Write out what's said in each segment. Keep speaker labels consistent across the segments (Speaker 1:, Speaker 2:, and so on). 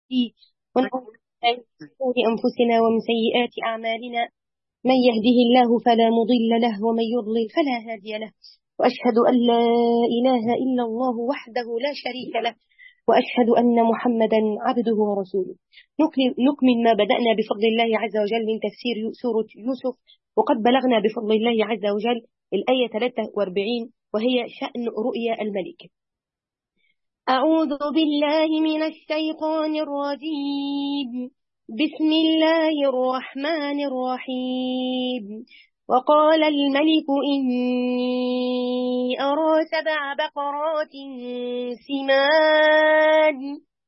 Speaker 1: ونعوذ بالله من شرور أنفسنا ومن سيئات أعمالنا من يهده الله فلا مضل له ومن يضلل فلا هادي له وأشهد أن لا إله إلا الله وحده لا شريك له وأشهد أن محمدا عبده ورسوله نكمل ما بدأنا بفضل الله عز وجل من تفسير سورة يوسف وقد بلغنا بفضل الله عز وجل الآية 43 وهي شأن رؤيا الملك أعوذ بالله من الشيطان الرجيم بسم الله الرحمن الرحيم وقال الملك إني أرى سبع بقرات سمان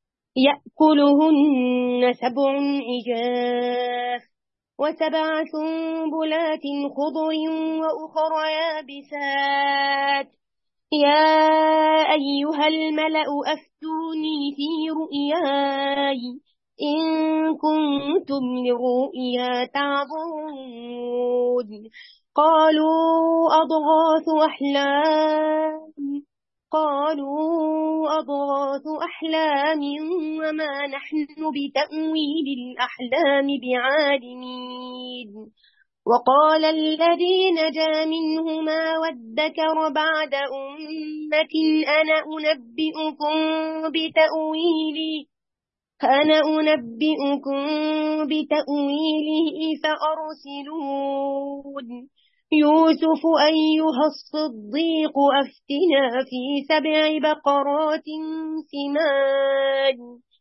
Speaker 1: يأكلهن سبع عجاف وسبع سنبلات خضر وأخر يابسات يا أيها الملأ أفتوني في رؤياي إن كنتم لرؤيا تعبرون قالوا أضغاث أحلام قالوا أضغاث أحلام وما نحن بتأويل الأحلام بعالمين وقال الذي نجا منهما وادكر بعد أمة أنا أنبئكم بتأويلي أنا أنبئكم بتأويله فأرسلون يوسف أيها الصديق أفتنا في سبع بقرات سمان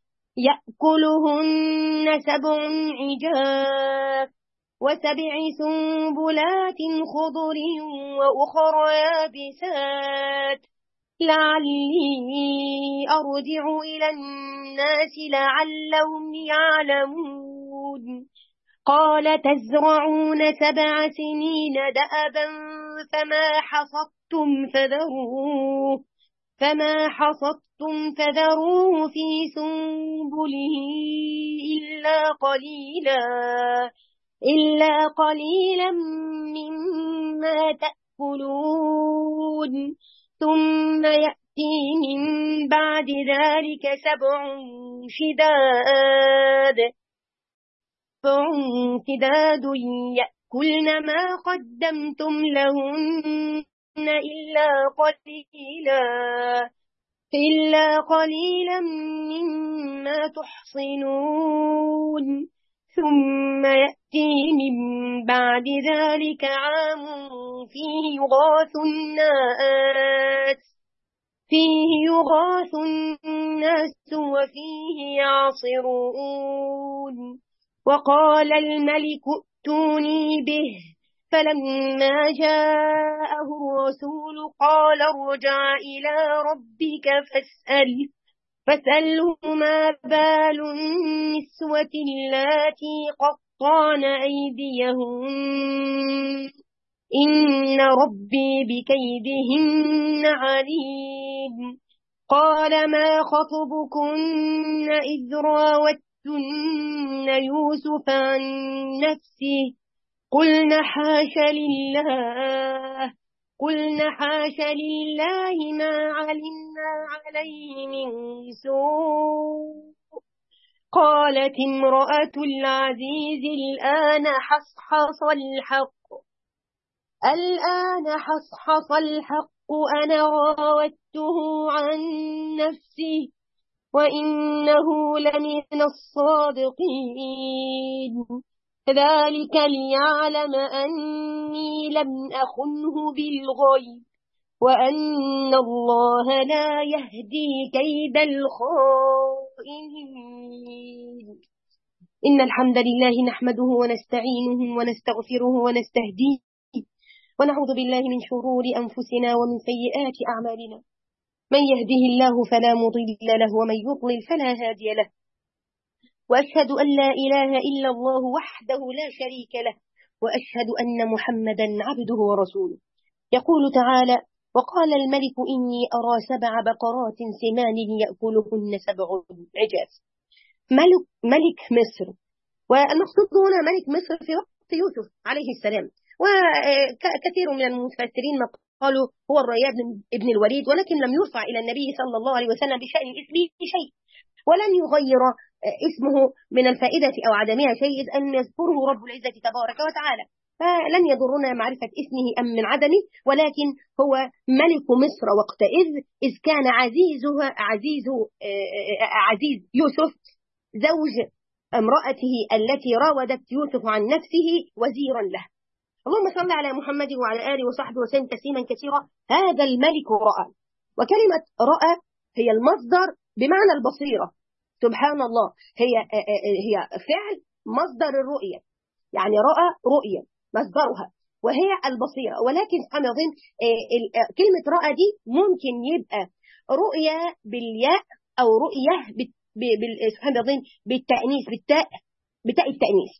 Speaker 1: يأكلهن سبع عجاف وسبع سنبلات خضر وأخر يابسات لعلي أرجع إلى الناس لعلهم يعلمون قال تزرعون سبع سنين دأبا فما حصدتم فذروه فما حصدتم فذروه في سنبله إلا قليلا إلا قليلا مما تأكلون ثم يأتي من بعد ذلك سبع شداد سبع شداد يأكلن ما قدمتم لهن إلا قليلا إلا قليلا مما تحصنون ثم يأتي من بعد ذلك عام فيه يغاث الناس فيه يغاث الناس وفيه يعصرون وقال الملك ائتوني به فلما جاءه الرسول قال ارجع إلى ربك فاسأله فاسأله ما بال النسوة اللاتي قطعن أيديهن إن ربي بكيدهن عليم قال ما خطبكن إذ راوتن يوسف عن نفسه قلن حاش لله قلن حاش لله ما علمنا عليه من سوء قالت امرأة العزيز الآن حصحص الحق الآن حصحص الحق أنا راودته عن نفسه وإنه لمن الصادقين ذلك ليعلم أني لم أخنه بالغيب وأن الله لا يهدي كيد الخائنين إن الحمد لله نحمده ونستعينه ونستغفره ونستهديه ونعوذ بالله من شرور أنفسنا ومن سيئات أعمالنا من يهده الله فلا مضل له ومن يضلل فلا هادي له وأشهد أن لا إله إلا الله وحده لا شريك له وأشهد أن محمدا عبده ورسوله يقول تعالى وقال الملك إني أرى سبع بقرات سمان يأكلهن سبع عجاف ملك, ملك مصر والمقصود هنا ملك مصر في وقت يوسف عليه السلام وكثير من المفسرين قالوا هو الرياض ابن الوليد ولكن لم يرفع إلى النبي صلى الله عليه وسلم بشأن اسمه شيء ولن يغير اسمه من الفائدة أو عدمها شيء إذ أن يذكره رب العزة تبارك وتعالى فلن يضرنا معرفة اسمه أم من عدمه ولكن هو ملك مصر وقتئذ إذ كان عزيزها عزيز عزيز يوسف زوج امرأته التي راودت يوسف عن نفسه وزيرا له اللهم صل على محمد وعلى آله وصحبه وسلم تسليما كثيرا هذا الملك رأى وكلمة رأى هي المصدر بمعنى البصيرة سبحان الله هي هي فعل مصدر الرؤية يعني رأى رؤية مصدرها وهي البصيرة ولكن سبحان الله كلمة رأى دي ممكن يبقى رؤية بالياء أو رؤية سبحان الله بالتأنيث بالتاء بتاء التأنيث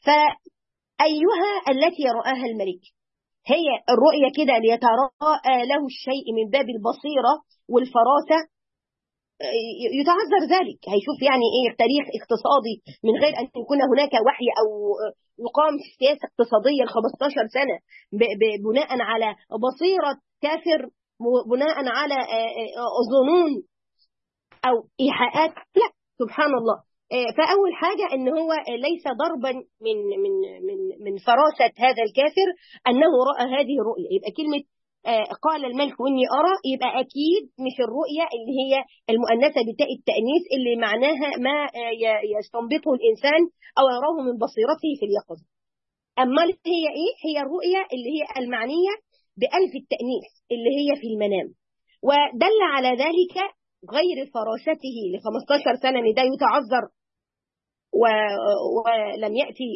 Speaker 1: فأيها التي رآها الملك هي الرؤية كده ليتراءى له الشيء من باب البصيرة والفراسة يتعذر ذلك هيشوف يعني ايه تاريخ اقتصادي من غير ان يكون هناك وحي او يقام سياسه اقتصاديه ل 15 سنه بناء على بصيره كافر بناء على ظنون او ايحاءات لا سبحان الله فاول حاجه ان هو ليس ضربا من من من من فراسه هذا الكافر انه راى هذه الرؤيه يبقى كلمه قال الملك اني ارى يبقى اكيد مش الرؤيه اللي هي المؤنثه بتاء التانيث اللي معناها ما يستنبطه الانسان او يراه من بصيرته في اليقظه اما هي ايه هي الرؤيه اللي هي المعنيه بالف التانيث اللي هي في المنام ودل على ذلك غير فراسته ل 15 سنه ان ده يتعذر و... ولم ياتي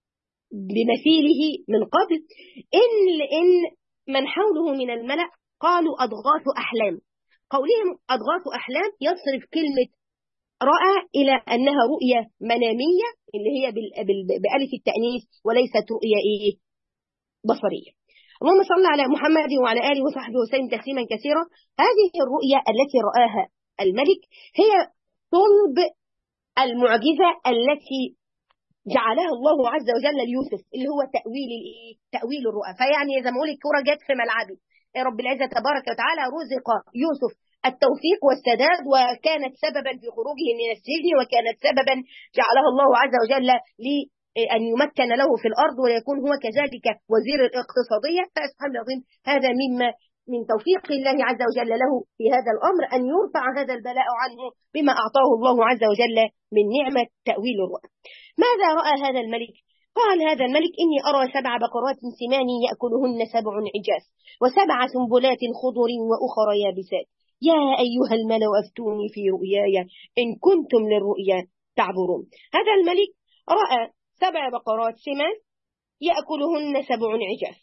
Speaker 1: بمثيله من قبل ان ان من حوله من الملأ قالوا أضغاث أحلام قولهم أضغاث أحلام يصرف كلمة رأى إلى أنها رؤية منامية اللي هي بألف التأنيث وليست رؤية إيه بصرية اللهم صل على محمد وعلى آله وصحبه وسلم تسليما كثيرا هذه الرؤية التي رآها الملك هي طلب المعجزة التي جعلها الله عز وجل ليوسف اللي هو تأويل الايه؟ تأويل الرؤى فيعني زي ما اقول الكرة جت في ملعبي رب العزة تبارك وتعالى رزق يوسف التوفيق والسداد وكانت سببا في خروجه من السجن وكانت سببا جعلها الله عز وجل لأن يمكن له في الأرض ويكون هو كذلك وزير الاقتصادية فسبحان الله العظيم هذا مما من توفيق الله عز وجل له في هذا الأمر أن يرفع هذا البلاء عنه بما أعطاه الله عز وجل من نعمة تأويل الرؤى ماذا رأى هذا الملك؟ قال هذا الملك إني أرى سبع بقرات سمان يأكلهن سبع عجاف وسبع سنبلات خضر وأخر يابسات يا أيها الملأ أفتوني في رؤياي إن كنتم للرؤيا تعبرون هذا الملك رأى سبع بقرات سمان يأكلهن سبع عجاف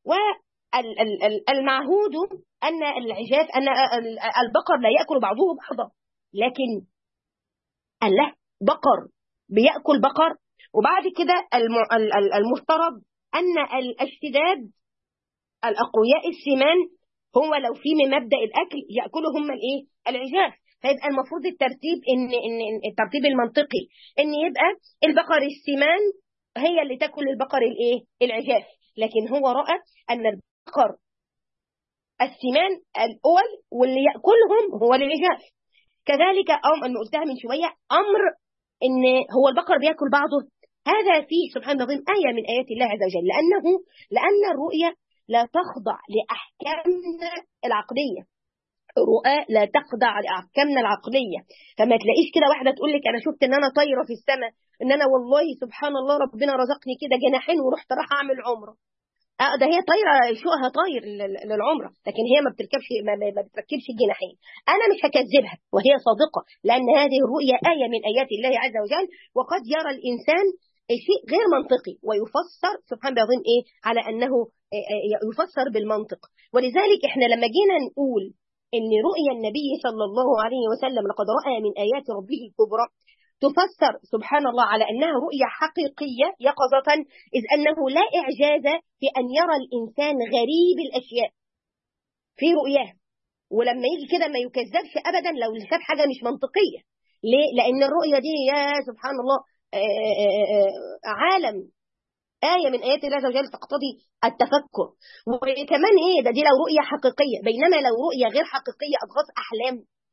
Speaker 1: والمعهود أن العجاف أن البقر لا يأكل بعضه بعضا لكن الله بقر بيأكل بقر وبعد كده المفترض أن الاشتداد الأقوياء السمان هو لو في من مبدأ الأكل يأكلوا هم الإيه؟ العجاف فيبقى المفروض الترتيب إن, إن الترتيب المنطقي إن يبقى البقر السمان هي اللي تاكل البقر الإيه؟ العجاف لكن هو رأى أن البقر السمان الأول واللي يأكلهم هو العجاف كذلك أم أن قلتها من شوية أمر ان هو البقر بياكل بعضه هذا فيه سبحان الله آية من آيات الله عز وجل لأنه لأن الرؤية لا تخضع لأحكامنا العقلية الرؤى لا تخضع لأحكامنا العقلية فما تلاقيش كده واحدة تقول لك أنا شفت إن أنا طايرة في السماء إن أنا والله سبحان الله ربنا رزقني كده جناحين ورحت راح أعمل عمرة اه ده هي طايره شوقها طاير للعمره لكن هي ما بتركبش ما, ما بتركبش الجناحين انا مش هكذبها وهي صادقه لان هذه الرؤيه ايه من ايات الله عز وجل وقد يرى الانسان شيء غير منطقي ويفسر سبحان الله العظيم ايه على انه يفسر بالمنطق ولذلك احنا لما جينا نقول ان رؤيا النبي صلى الله عليه وسلم لقد راى من ايات ربه الكبرى تفسر سبحان الله على أنها رؤية حقيقية يقظة إذ أنه لا إعجاز في أن يرى الإنسان غريب الأشياء في رؤياه ولما يجي كده ما يكذبش أبدا لو شاف حاجة مش منطقية ليه؟ لأن الرؤية دي يا سبحان الله آآ آآ عالم آية من آيات الله عز وجل تقتضي التفكر وكمان إيه ده دي لو رؤية حقيقية بينما لو رؤية غير حقيقية أضغاث أحلام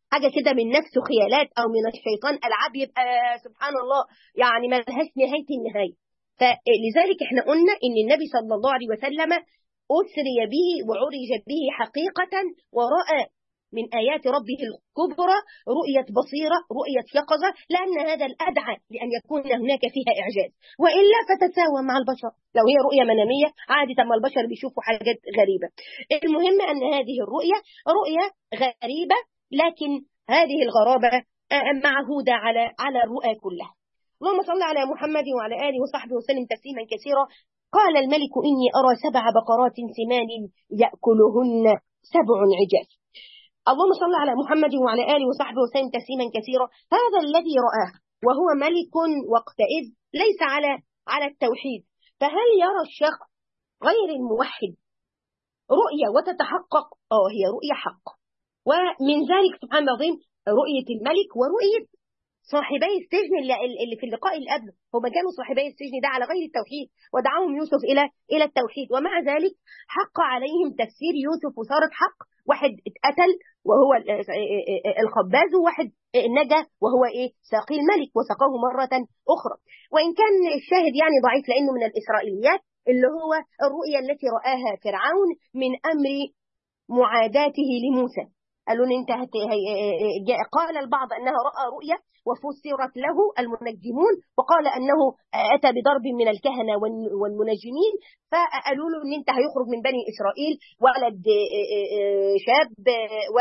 Speaker 1: حاجة كده من نفسه خيالات أو من الشيطان ألعاب يبقى سبحان الله يعني ما لهاش نهاية النهاية فلذلك احنا قلنا ان النبي صلى الله عليه وسلم أسري به وعرج به حقيقة ورأى من آيات ربه الكبرى رؤية بصيرة رؤية يقظة لأن هذا الأدعى لأن يكون هناك فيها إعجاز وإلا فتتساوى مع البشر لو هي رؤية منامية عادة ما البشر بيشوفوا حاجات غريبة المهم أن هذه الرؤية رؤية غريبة لكن هذه الغرابة معهودة على على الرؤى كلها اللهم صل على محمد وعلى آله وصحبه وسلم تسليما كثيرا قال الملك إني أرى سبع بقرات سمان يأكلهن سبع عجاف اللهم صل على محمد وعلى آله وصحبه وسلم تسليما كثيرا هذا الذي رآه وهو ملك وقتئذ ليس على على التوحيد فهل يرى الشخص غير الموحد رؤية وتتحقق اه هي رؤية حق ومن ذلك سبحان الله العظيم رؤية الملك ورؤية صاحبي السجن اللي, اللي في اللقاء اللي قبله هما كانوا صاحبي السجن ده على غير التوحيد ودعاهم يوسف إلى إلى التوحيد ومع ذلك حق عليهم تفسير يوسف وصارت حق واحد اتقتل وهو الخباز وواحد نجا وهو ايه ساقي الملك وسقاه مرة أخرى وإن كان الشاهد يعني ضعيف لأنه من الإسرائيليات اللي هو الرؤيا التي رآها فرعون من أمر معاداته لموسى قالوا انت هت... قال البعض انها راى رؤيا وفسرت له المنجمون وقال انه اتى بضرب من الكهنه والمنجمين فقالوا له ان انت هيخرج من بني اسرائيل ولد شاب و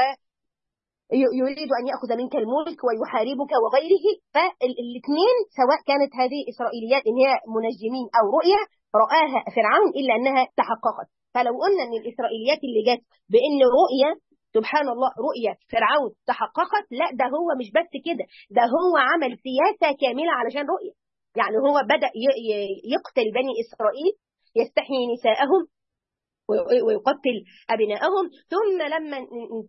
Speaker 1: يريد ان ياخذ منك الملك ويحاربك وغيره فالاثنين سواء كانت هذه اسرائيليات ان هي منجمين او رؤيا راها فرعون الا انها تحققت فلو قلنا ان الاسرائيليات اللي جت بان رؤيا سبحان الله رؤية فرعون تحققت لا ده هو مش بس كده ده هو عمل سياسة كاملة علشان رؤية يعني هو بدأ يقتل بني إسرائيل يستحيي نساءهم ويقتل أبنائهم ثم لما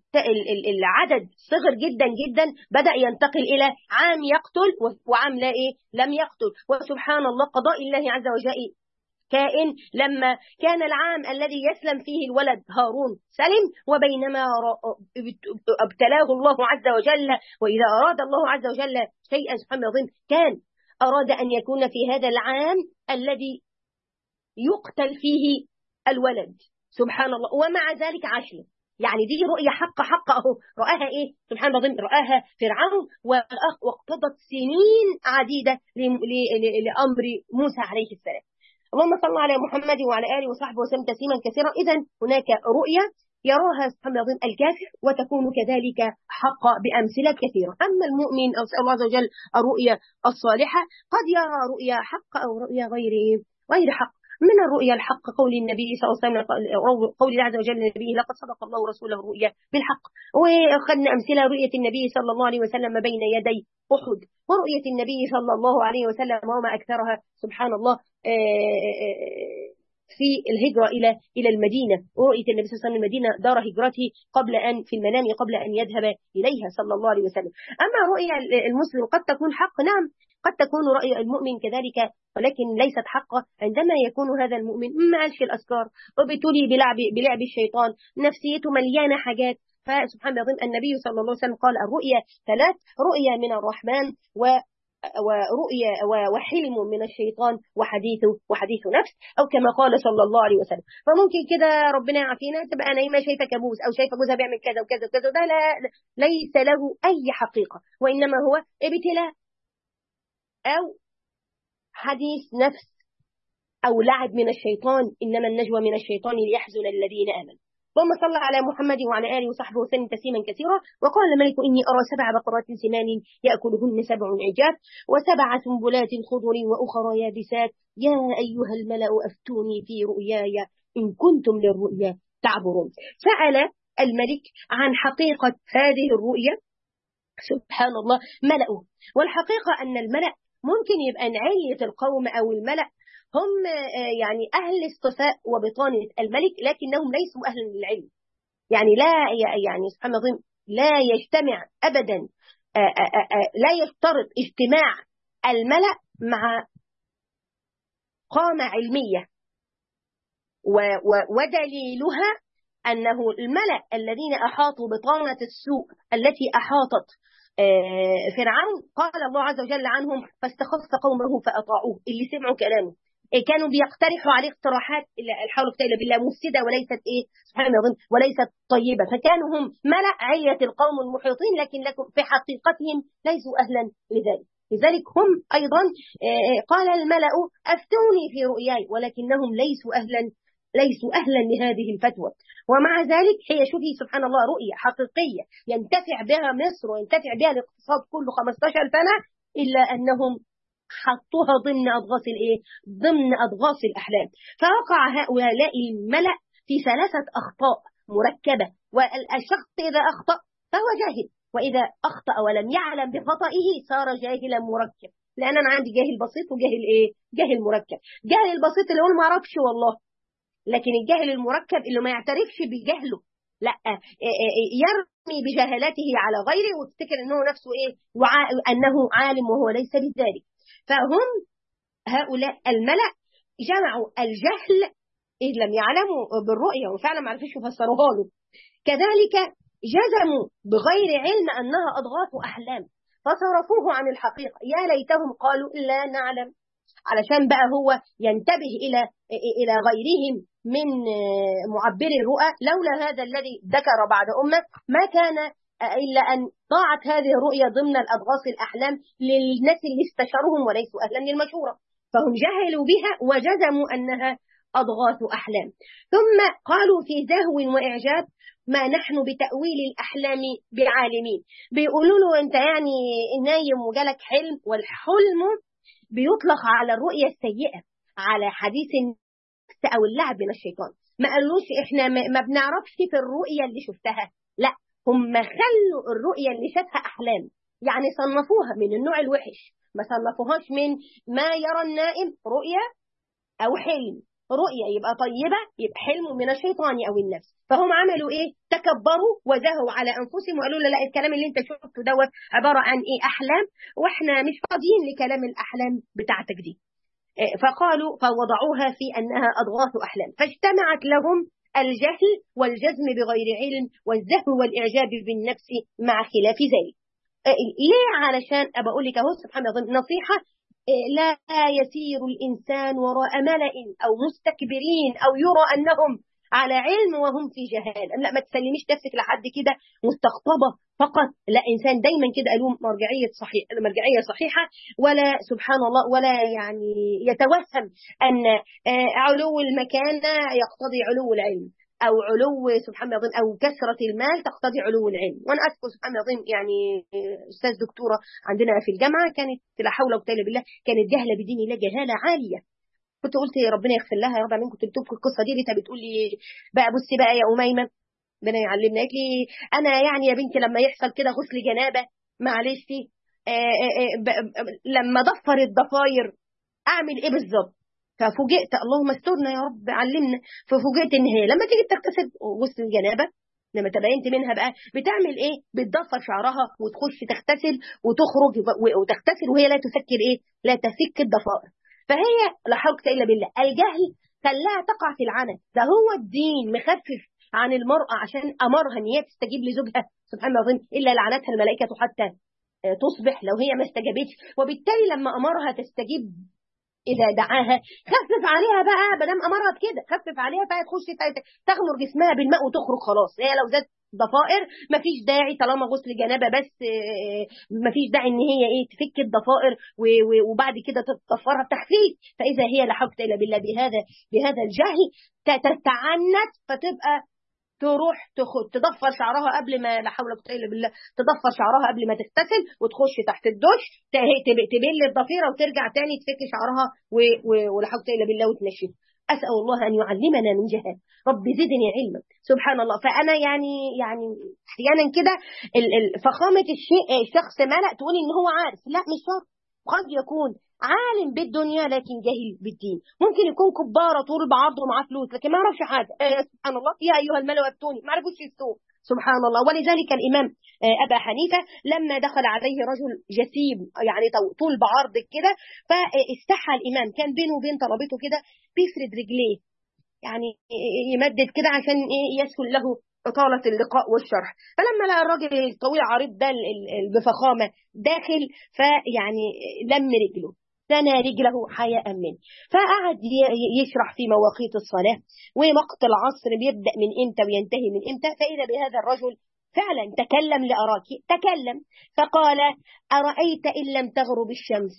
Speaker 1: العدد صغر جدا جدا بدأ ينتقل إلى عام يقتل وعام لا إيه لم يقتل وسبحان الله قضاء الله عز وجل كائن لما كان العام الذي يسلم فيه الولد هارون سلم وبينما ابتلاه الله عز وجل وإذا أراد الله عز وجل شيئا سبحانه العظيم كان أراد أن يكون في هذا العام الذي يقتل فيه الولد سبحان الله ومع ذلك عشر يعني دي رؤية حق حق أهو رآها إيه سبحان الله رآها فرعون واقتضت سنين عديدة لأمر موسى عليه السلام اللهم صل على محمد وعلى اله وصحبه وسلم تسليما كثيرا اذا هناك رؤيا يراها سبحان الله الكافر وتكون كذلك حقا بامثله كثيره اما المؤمن او سال الله عز وجل الرؤيا الصالحه قد يرى رؤيا حق او رؤيا غير غير حق من الرؤيا الحق قول النبي صلى الله عليه وسلم قول الله عز وجل لنبيه لقد صدق الله رسوله الرؤيا بالحق واخذنا امثله رؤيه النبي صلى الله عليه وسلم بين يدي احد ورؤيه النبي صلى الله عليه وسلم وما اكثرها سبحان الله في الهجرة إلى إلى المدينة ورؤية النبي صلى الله عليه وسلم المدينة دار هجرته قبل أن في المنام قبل أن يذهب إليها صلى الله عليه وسلم أما رؤيا المسلم قد تكون حق نعم قد تكون رأي المؤمن كذلك ولكن ليست حقا عندما يكون هذا المؤمن ما قالش الأذكار وبتولي بلعب, بلعب الشيطان نفسيته مليانة حاجات فسبحان الله النبي صلى الله عليه وسلم قال الرؤيا ثلاث رؤيا من الرحمن و ورؤيا وحلم من الشيطان وحديث وحديث نفس او كما قال صلى الله عليه وسلم فممكن كده ربنا يعافينا تبقى نايمه شايفه كابوس او شايفه جوزها بيعمل كذا وكذا وكذا ده لا ليس له اي حقيقه وانما هو ابتلاء او حديث نفس او لعب من الشيطان انما النجوى من الشيطان ليحزن الذين امنوا اللهم صل على محمد وعلى اله وصحبه وسلم تسليما كثيرا وقال الملك اني ارى سبع بقرات سمان ياكلهن سبع عجاف وسبع سنبلات خضر واخرى يابسات يا ايها الملا افتوني في رؤياي ان كنتم للرؤيا تعبرون سال الملك عن حقيقه هذه الرؤيا سبحان الله ملأه والحقيقه ان الملأ ممكن يبقى نعية القوم او الملأ هم يعني أهل اصطفاء وبطانة الملك لكنهم ليسوا أهلا للعلم يعني لا يعني سبحان الله لا يجتمع أبدا لا يشترط اجتماع الملأ مع قامة علمية ودليلها أنه الملأ الذين أحاطوا بطانة السوء التي أحاطت فرعون قال الله عز وجل عنهم فاستخف قومه فأطاعوه اللي سمعوا كلامه كانوا بيقترحوا عليه اقتراحات الحول قتال بالله مفسدة وليست إيه سبحان الله وليست طيبة فكانوا هم ملأ عية القوم المحيطين لكن لكم في حقيقتهم ليسوا أهلا لذلك لذلك هم أيضا قال الملأ أفتوني في رؤياي ولكنهم ليسوا أهلا ليسوا أهلا لهذه الفتوى ومع ذلك هي شوفي سبحان الله رؤية حقيقية ينتفع بها مصر وينتفع بها الاقتصاد كله 15 سنة إلا أنهم حطوها ضمن أضغاث الإيه؟ ضمن أضغاث الأحلام فوقع هؤلاء الملأ في ثلاثة أخطاء مركبة والشخص إذا أخطأ فهو جاهل وإذا أخطأ ولم يعلم بخطئه صار جاهلا مركب لأن أنا عندي جاهل بسيط وجاهل إيه؟ جاهل مركب جاهل البسيط اللي يقول ما أعرفش والله لكن الجاهل المركب اللي ما يعترفش بجهله لا يرمي بجهالته على غيره ويفتكر انه نفسه ايه وع... انه عالم وهو ليس بذلك فهم هؤلاء الملأ جمعوا الجهل إذ لم يعلموا بالرؤية وفعلا ما عرفوش يفسروها له كذلك جزموا بغير علم أنها أضغاث أحلام فصرفوه عن الحقيقة يا ليتهم قالوا لا نعلم علشان بقى هو ينتبه إلى إلى غيرهم من معبري الرؤى لولا هذا الذي ذكر بعد أمة ما كان إلا أن ضاعت هذه الرؤية ضمن الأضغاث الأحلام للناس اللي استشاروهم وليسوا أهلا للمشورة فهم جهلوا بها وجزموا أنها أضغاث أحلام ثم قالوا في زهو وإعجاب ما نحن بتأويل الأحلام بعالمين بيقولوا له أنت يعني نايم وجالك حلم والحلم بيطلق على الرؤية السيئة على حديث النفس أو اللعب من الشيطان ما قالوش إحنا ما بنعرفش في الرؤية اللي شفتها لا هم خلوا الرؤية اللي شافها أحلام يعني صنفوها من النوع الوحش ما صنفوهاش من ما يرى النائم رؤية أو حلم رؤية يبقى طيبة يبقى حلم من الشيطان أو النفس فهم عملوا إيه تكبروا وزهوا على أنفسهم وقالوا لا الكلام اللي انت شفته دوت عبارة عن إيه أحلام وإحنا مش فاضيين لكلام الأحلام بتاعتك دي فقالوا فوضعوها في أنها أضغاث أحلام فاجتمعت لهم الجهل والجزم بغير علم والزهو والإعجاب بالنفس مع خلاف ذلك ليه علشان أبقى أقول لك أهو سبحان الله نصيحة لا يسير الإنسان وراء ملأ أو مستكبرين أو يرى أنهم على علم وهم في جهالة لا ما تسلميش نفسك لحد كده مستقطبة فقط لا إنسان دايما كده قالوا مرجعية صحيح مرجعية صحيحة ولا سبحان الله ولا يعني يتوهم أن علو المكانة يقتضي علو العلم أو علو سبحان الله أو كثرة المال تقتضي علو العلم وأنا أذكر سبحان الله يعني أستاذ دكتورة عندنا في الجامعة كانت لا حول ولا قوة بالله كانت جهلة بدين الله جهالة عالية كنت قلت ربنا يغفر لها يا رب العالمين كنت بتبكي القصة دي لقيتها بتقول لي بقى بصي بقى يا أميمة ربنا يعلمنا قالت لي أنا يعني يا بنتي لما يحصل كده غسل جنابة معلش لما ضفر الضفاير أعمل إيه بالظبط ففوجئت اللهم استرنا يا رب علمنا ففوجئت ان هي لما تيجي تغتسل غسل الجنابه لما تبينت منها بقى بتعمل ايه بتضفر شعرها وتخش تغتسل وتخرج وتغتسل وهي لا تفكر ايه لا تفك الضفائر فهي لا حول الا بالله الجهل خلاها تقع في العنت ده هو الدين مخفف عن المرأة عشان أمرها إن هي تستجيب لزوجها سبحان الله إلا لعنتها الملائكة حتى تصبح لو هي ما استجابتش وبالتالي لما أمرها تستجيب إذا دعاها خفف عليها بقى بدل أمرها بكده خفف عليها فهي تخش تغمر جسمها بالماء وتخرج خلاص هي لو زادت ضفائر مفيش داعي طالما غسل جنابه بس مفيش داعي ان هي ايه تفك الضفائر وبعد كده تطفرها بتخفيف فاذا هي لا حول الا بالله بهذا بهذا الجهل تتعنت فتبقى تروح تاخد تضفر شعرها قبل ما لا حول ولا قوه الا بالله تضفر شعرها قبل ما تغتسل وتخش تحت الدش تبل الضفيره وترجع تاني تفك شعرها ولا حول الا بالله وتنشف اسال الله ان يعلمنا من جهل رب زدني علما سبحان الله فانا يعني يعني احيانا كده فخامه الشيء الشخص ملأ تقول ان هو عارف لا مش شرط قد يكون عالم بالدنيا لكن جاهل بالدين ممكن يكون كبارة طول بعرضه ومعاه فلوس لكن ما يعرفش حاجة آه سبحان الله يا أيها الملأ أفتوني ما عرفوش يفتوه سبحان الله ولذلك الإمام أبا حنيفة لما دخل عليه رجل جسيم يعني طول بعرض كده فاستحى الإمام كان بينه وبين طلبته كده بيفرد رجليه يعني يمدد كده عشان يسهل له إطالة اللقاء والشرح فلما لقى الراجل الطويل عريض ده بفخامة داخل فيعني لم رجله ثنى رجله حياء منه فقعد يشرح في مواقيت الصلاة ووقت العصر بيبدأ من إمتى وينتهي من إمتى فإذا بهذا الرجل فعلا تكلم لأراك تكلم فقال أرأيت إن لم تغرب الشمس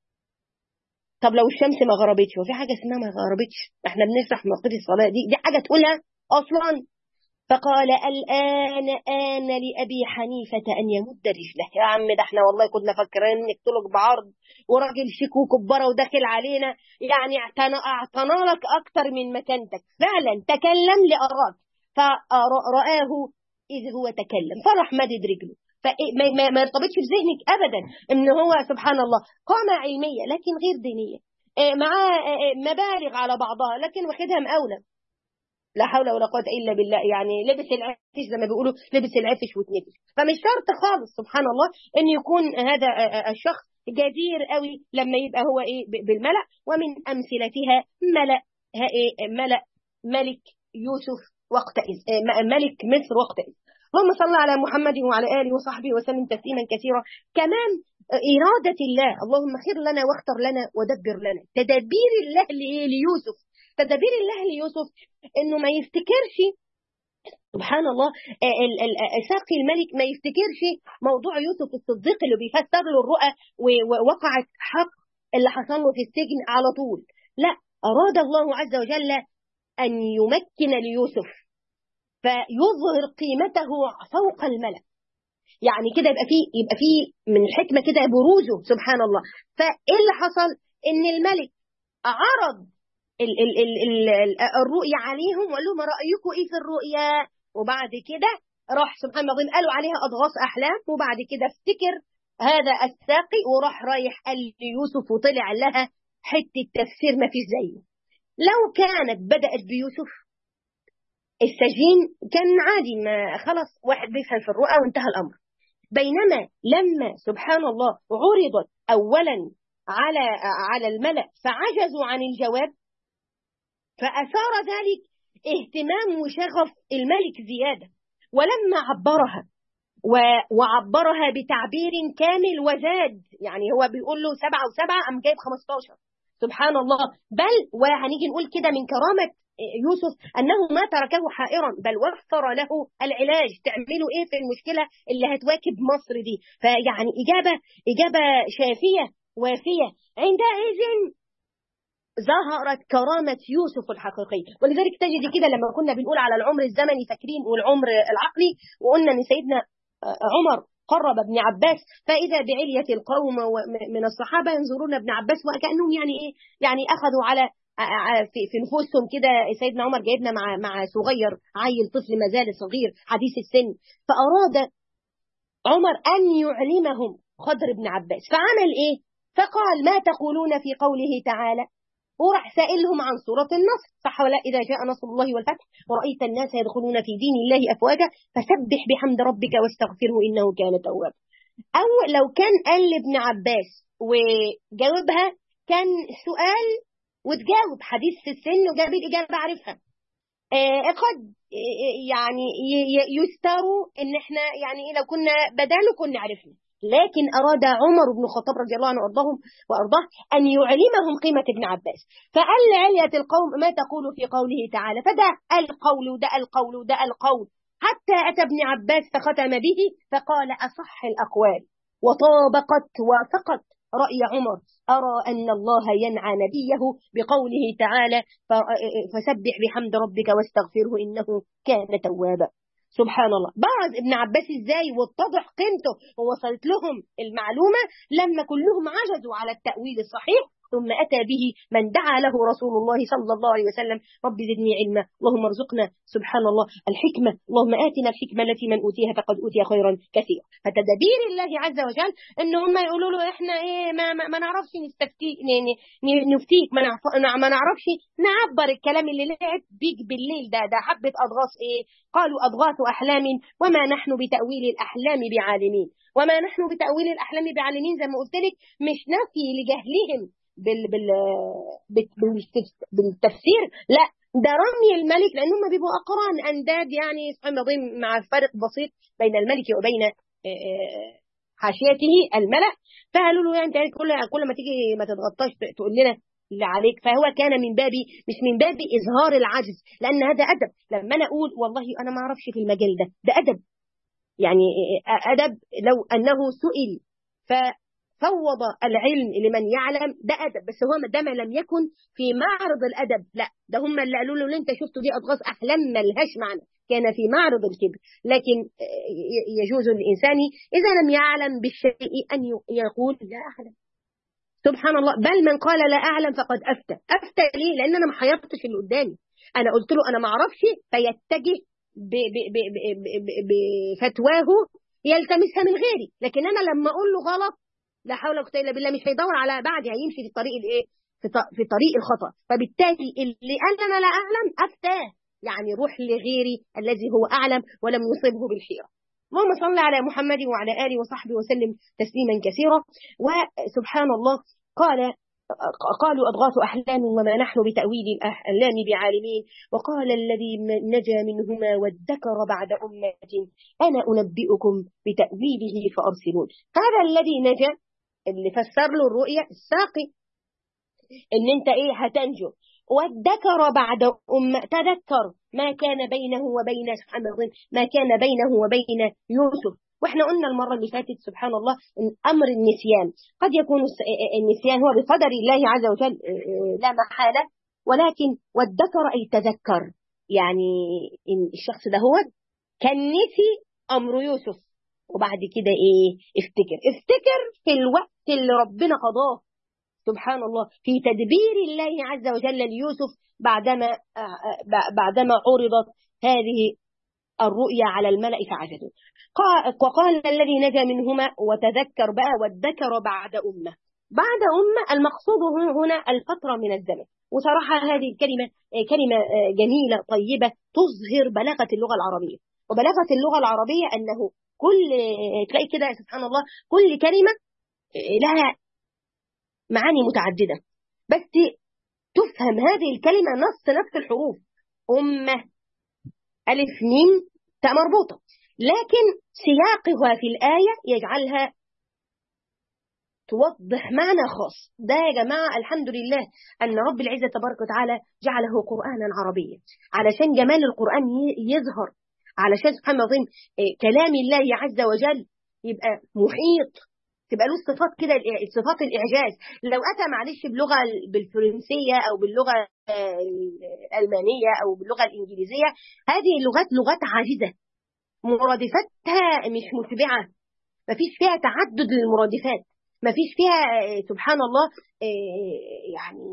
Speaker 1: طب لو الشمس ما غربتش وفي حاجة اسمها ما غربتش احنا بنشرح مواقيت الصلاة دي دي حاجة تقولها أصلا فقال الآن آن لأبي حنيفة أن يمد رجله يا عم ده احنا والله كنا فاكرين نقتلك بعرض وراجل شيك وكبرة وداخل علينا يعني اعتنى لك أكتر من مكانتك فعلا تكلم لأراك فرآه إذ هو تكلم فراح مدد رجله فما ما يرتبطش في ذهنك أبدا إن هو سبحان الله قامة علمية لكن غير دينية معاه مبالغ على بعضها لكن واخدها مقاولة لا حول ولا قوة إلا بالله يعني لبس العفش زي ما بيقولوا لبس العفش واتنفش فمش شرط خالص سبحان الله إن يكون هذا الشخص جدير قوي لما يبقى هو إيه بالملأ ومن أمثلتها ملأ إيه ملأ ملك يوسف وقت ملك مصر وقت اللهم صل على محمد وعلى آله وصحبه وسلم تسليما كثيرا كمان إرادة الله اللهم خير لنا واختر لنا ودبر لنا تدبير الله ليوسف تدابير الله ليوسف انه ما يفتكرش سبحان الله ساقي الملك ما يفتكرش موضوع يوسف الصديق اللي بيفسر له الرؤى ووقعت حق اللي حصل له في السجن على طول لا أراد الله عز وجل أن يمكن ليوسف فيظهر قيمته فوق الملأ يعني كده يبقى فيه يبقى فيه من الحكمة كده بروزه سبحان الله فإيه اللي حصل إن الملك عرض ال ال ال ال الرؤيا عليهم وقال لهم رأيكم ايه في الرؤيا وبعد كده راح سبحان الله قالوا عليها أضغاث أحلام وبعد كده افتكر هذا الساقي وراح رايح قال ليوسف وطلع لها حتة تفسير ما فيش زيه لو كانت بدأت بيوسف السجين كان عادي ما خلاص واحد بيفهم في الرؤى وانتهى الأمر بينما لما سبحان الله عرضت أولا على على الملأ فعجزوا عن الجواب فأثار ذلك اهتمام وشغف الملك زيادة ولما عبرها وعبرها بتعبير كامل وزاد يعني هو بيقول له سبعة وسبعة أم جايب 15 سبحان الله بل وهنيجي نقول كده من كرامة يوسف أنه ما تركه حائرا بل وفر له العلاج تعملوا إيه في المشكلة اللي هتواكب مصر دي فيعني إجابة إجابة شافية وافية عندئذ ظهرت كرامة يوسف الحقيقية ولذلك تجد كده لما كنا بنقول على العمر الزمني فاكرين والعمر العقلي وقلنا ان سيدنا عمر قرب ابن عباس فإذا بعلية القوم من الصحابة ينظرون ابن عباس وكأنهم يعني إيه يعني أخذوا على في, في نفوسهم كده سيدنا عمر جايبنا مع مع صغير عيل طفل ما زال صغير حديث السن فأراد عمر أن يعلمهم خضر بن عباس فعمل إيه فقال ما تقولون في قوله تعالى وراح سائلهم عن سورة النصر صح ولا إذا جاء نصر الله والفتح ورأيت الناس يدخلون في دين الله أفواجا فسبح بحمد ربك واستغفره إنه كان توابا أو لو كان قال لابن عباس وجاوبها كان سؤال وتجاوب حديث في السن وجاب الإجابة عارفها آه قد يعني يستروا ان احنا يعني لو كنا بداله كنا عرفنا لكن أراد عمر بن الخطاب رضي الله عنه وأرضاهم وأرضاه أن يعلمهم قيمة ابن عباس فقال لعلية القوم ما تقول في قوله تعالى فده القول ده القول ده القول حتى أتى ابن عباس فختم به فقال أصح الأقوال وطابقت وافقت رأي عمر أرى أن الله ينعى نبيه بقوله تعالى فسبح بحمد ربك واستغفره إنه كان توابا سبحان الله بعض ابن عباس ازاي واتضح قيمته ووصلت لهم المعلومة لما كلهم عجزوا على التأويل الصحيح ثم أتى به من دعا له رسول الله صلى الله عليه وسلم رب زدني علما اللهم ارزقنا سبحان الله الحكمة اللهم آتنا الحكمة التي من أوتيها فقد أوتي خيرا كثيرا فتدبير الله عز وجل ان هم يقولوا له احنا ايه ما, ما, ما نعرفش نستفتي نفتيك ما, نعرف ما نعرفش نعبر الكلام اللي لعب بيك بالليل ده ده حبة أضغاث ايه قالوا أضغاث أحلام وما نحن بتأويل الأحلام بعالمين وما نحن بتأويل الأحلام بعالمين زي ما قلت لك مش نفي لجهلهم بال بال بالتفسير لا ده رمي الملك لان هم بيبقوا اقران انداد يعني سبحان الله مع فرق بسيط بين الملك وبين حاشيته الملأ فقالوا له يعني انت كل كل ما تيجي ما تتغطاش تقول لنا اللي عليك فهو كان من باب مش من باب اظهار العجز لان هذا ادب لما انا اقول والله انا ما اعرفش في المجال ده ده ادب يعني ادب لو انه سئل ففوض العلم لمن يعلم ده ادب بس هو ده ما لم يكن في معرض الادب لا ده هم اللي قالوا له اللي انت شفته دي اضغاث احلام ما لهاش معنى كان في معرض الكبر لكن يجوز للانسان اذا لم يعلم بالشيء ان يقول لا اعلم سبحان الله بل من قال لا اعلم فقد افتى افتى ليه لان انا ما حيرتش اللي قدامي انا قلت له انا ما اعرفش فيتجه بفتواه يلتمسها من غيري لكن انا لما اقول له غلط لا حول ولا قوه الا بالله مش هيدور على بعد هيمشي في الطريق الايه في, في طريق الخطا فبالتالي اللي قال انا لا اعلم افتاه يعني روح لغيري الذي هو اعلم ولم يصبه بالحيره اللهم صل على محمد وعلى اله وصحبه وسلم تسليما كثيرا وسبحان الله قال قالوا أضغاث أحلام وما نحن بتأويل الأحلام بعالمين وقال الذي نجا منهما وادكر بعد أمة أنا أنبئكم بتأويله فأرسلون هذا الذي نجا اللي فسر له الرؤية الساقي ان انت ايه هتنجو وادكر بعد أمة تذكر ما كان بينه وبين سبحان الله ما كان بينه وبين يوسف واحنا قلنا المرة اللي فاتت سبحان الله إن أمر النسيان قد يكون النسيان هو بقدر الله عز وجل لا محالة ولكن والذكر أي تذكر يعني إن الشخص ده هو كان نسي أمر يوسف وبعد كده إيه افتكر افتكر في الوقت اللي ربنا قضاه سبحان الله في تدبير الله عز وجل ليوسف بعدما بعدما عرضت هذه الرؤيا على الملأ فعجبوا وقال الذي نجا منهما وتذكر بقى وادكر بعد أمة بعد أمة المقصود هنا الفترة من الزمن وصراحة هذه الكلمة كلمة جميلة طيبة تظهر بلاغة اللغة العربية وبلاغة اللغة العربية أنه كل تلاقي كده سبحان الله كل كلمة لها معاني متعددة بس تفهم هذه الكلمة نص نفس الحروف أمة ألف ميم تاء مربوطة لكن سياقها في الآية يجعلها توضح معنى خاص ده يا جماعة الحمد لله أن رب العزة تبارك وتعالى جعله قرآنا عربيا علشان جمال القرآن يظهر علشان سبحان الله كلام الله عز وجل يبقى محيط تبقى له صفات كده صفات الإعجاز لو أتى معلش بلغة بالفرنسية أو باللغة الألمانية أو باللغة الإنجليزية هذه اللغات لغات عاجزة مرادفتها مش متبعة مفيش فيها تعدد للمرادفات مفيش فيها سبحان الله يعني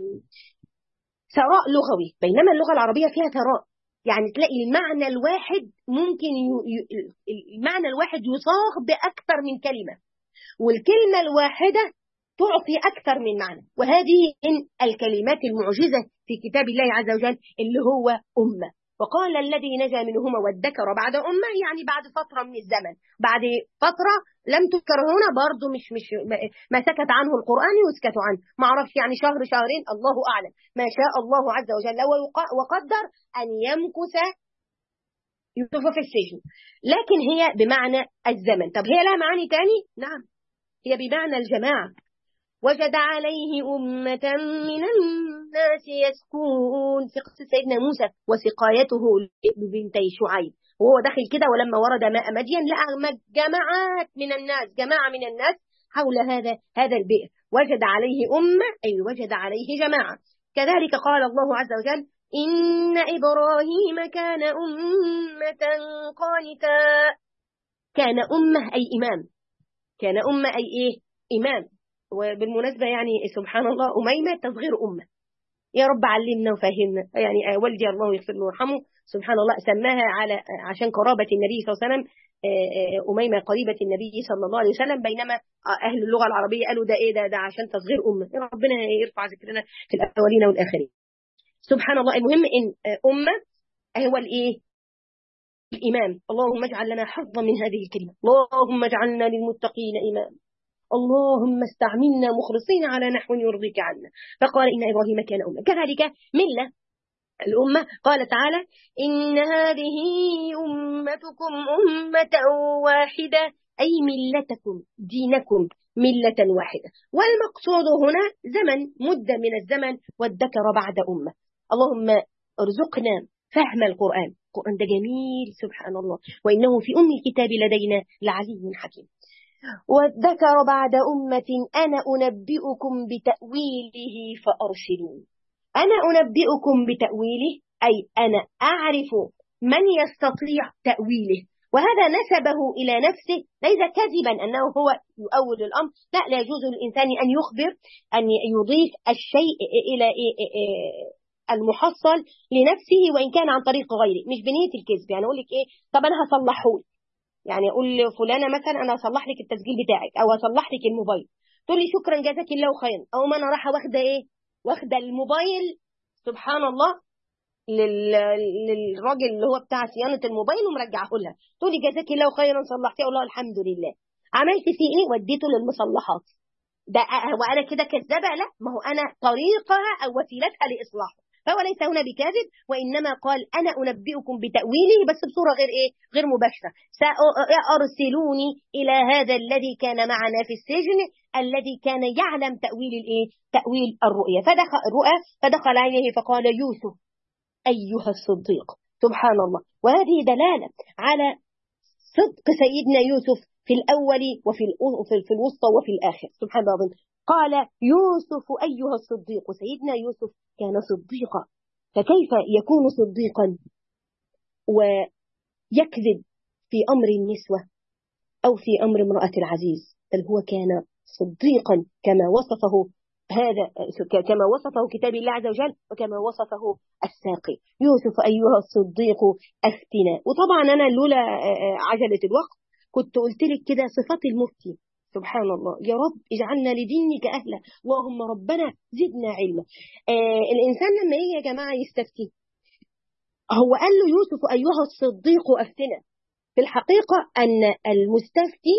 Speaker 1: ثراء لغوي بينما اللغة العربية فيها ثراء يعني تلاقي المعنى الواحد ممكن ي... المعنى الواحد يصاغ بأكثر من كلمة والكلمة الواحدة تعطي أكثر من معنى وهذه من الكلمات المعجزة في كتاب الله عز وجل اللي هو أمة وقال الذي نجا منهما وادكر بعد أمة يعني بعد فترة من الزمن بعد فترة لم تذكر هنا برضه مش مش ما سكت عنه القرآن يسكت عنه ما اعرفش يعني شهر شهرين الله أعلم ما شاء الله عز وجل وقدر أن يمكث يوسف في السجن لكن هي بمعنى الزمن طب هي لها معاني تاني نعم هي بمعنى الجماعة وجد عليه أمة من الناس يسكون في قصة سيدنا موسى وسقايته ببنتي شعيب وهو داخل كده ولما ورد ماء مدين لقى جماعات من الناس جماعة من الناس حول هذا هذا البئر وجد عليه أمة أي وجد عليه جماعة كذلك قال الله عز وجل إن إبراهيم كان أمة قانتا كان أمة أي إمام كان أمة أي إيه إمام وبالمناسبة يعني سبحان الله أميمة تصغير أمة يا رب علمنا وفهمنا يعني والدي الله يغفر له ويرحمه سبحان الله سماها على عشان قرابة النبي صلى الله عليه وسلم أميمة قريبة النبي صلى الله عليه وسلم بينما أهل اللغة العربية قالوا ده إيه ده ده عشان تصغير أمة يا ربنا يرفع ذكرنا في الأولين والآخرين سبحان الله المهم إن أمة هو الإيه الإمام اللهم اجعل لنا حظا من هذه الكلمة اللهم اجعلنا للمتقين إمام اللهم استعملنا مخلصين على نحو يرضيك عنا فقال إن إبراهيم كان أمة كذلك ملة الأمة قال تعالى إن هذه أمتكم أمة واحدة أي ملتكم دينكم ملة واحدة والمقصود هنا زمن مدة من الزمن والذكر بعد أمة اللهم ارزقنا فهم القرآن القرآن ده جميل سبحان الله وإنه في أم الكتاب لدينا لعلي حكيم والذكر بعد أمة أنا أنبئكم بتأويله فأرسلون أنا أنبئكم بتأويله أي أنا أعرف من يستطيع تأويله وهذا نسبه إلى نفسه ليس كذبا أنه هو يؤول الأمر لا لا يجوز للإنسان أن يخبر أن يضيف الشيء إلى المحصل لنفسه وإن كان عن طريق غيره مش بنية الكذب يعني أقول لك إيه طب أنا هصلحه يعني أقول لفلانة مثلا أنا هصلح لك التسجيل بتاعك أو هصلح لك الموبايل تقول لي شكرا جزاك الله خيرا أو ما أنا رايحة واخدة إيه واخدة الموبايل سبحان الله لل... للراجل اللي هو بتاع صيانة الموبايل ومرجعه لها تقول لي جزاك الله خيرا صلحتيه أقول لها الحمد لله عملت فيه إيه وديته للمصلحات ده وأنا كده كذابة لا ما هو أنا طريقها أو وسيلتها لإصلاحه فهو ليس هنا بكاذب وإنما قال أنا أنبئكم بتأويله بس بصورة غير إيه غير مباشرة سأرسلوني إلى هذا الذي كان معنا في السجن الذي كان يعلم تأويل الإيه تأويل الرؤيا فدخل الرؤى فدخل عليه فقال يوسف أيها الصديق سبحان الله وهذه دلالة على صدق سيدنا يوسف في الأول وفي في الوسطى وفي الآخر سبحان الله قال يوسف أيها الصديق سيدنا يوسف كان صديقا فكيف يكون صديقا ويكذب في أمر النسوة أو في أمر امرأة العزيز بل هو كان صديقا كما وصفه هذا كما وصفه كتاب الله عز وجل وكما وصفه الساقي يوسف أيها الصديق أفتنا وطبعا أنا لولا عجلة الوقت كنت قلت لك كده صفات المفتي سبحان الله يا رب اجعلنا لدينك أهلا اللهم ربنا زدنا علما آه الإنسان لما يجي يا جماعة يستفتي هو قال له يوسف أيها الصديق أفتنا في الحقيقة أن المستفتي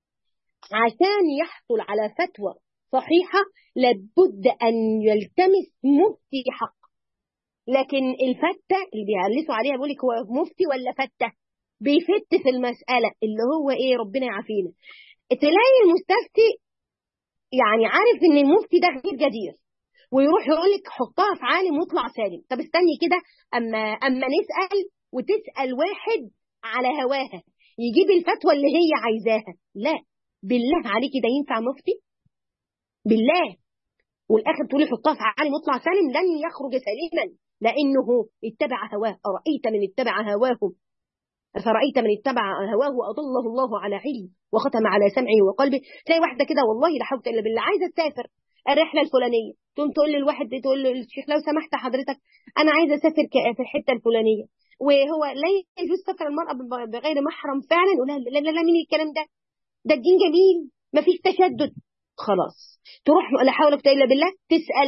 Speaker 1: عشان يحصل على فتوى صحيحة لابد أن يلتمس مفتي حق لكن الفتة اللي بيعلسوا عليها بيقول لك هو مفتي ولا فتة بيفت في المسألة اللي هو إيه ربنا يعافينا تلاقي المستفتي يعني عارف إن المفتي ده غير جدير ويروح يقول لك حطها في عالم واطلع سالم طب استني كده أما أما نسأل وتسأل واحد على هواها يجيب الفتوى اللي هي عايزاها لا بالله عليكي ده ينفع مفتي بالله والاخر تقولي حطها في عالم واطلع سالم لن يخرج سليما لانه اتبع هواه ارايت من اتبع هواه أفرأيت من اتبع هواه وأضله الله على علم وختم على سمعه وقلبه تلاقي واحدة كده والله لا حول إلا بالله عايزة تسافر الرحلة الفلانية تقوم تقول للواحد تقول للشيخ لو سمحت حضرتك أنا عايزة أسافر في الحتة الفلانية وهو لا يجوز سفر المرأة بغير محرم فعلا يقول لا لا لا مين الكلام ده ده الدين جميل مفيش تشدد خلاص تروح لا حول ولا الا بالله تسال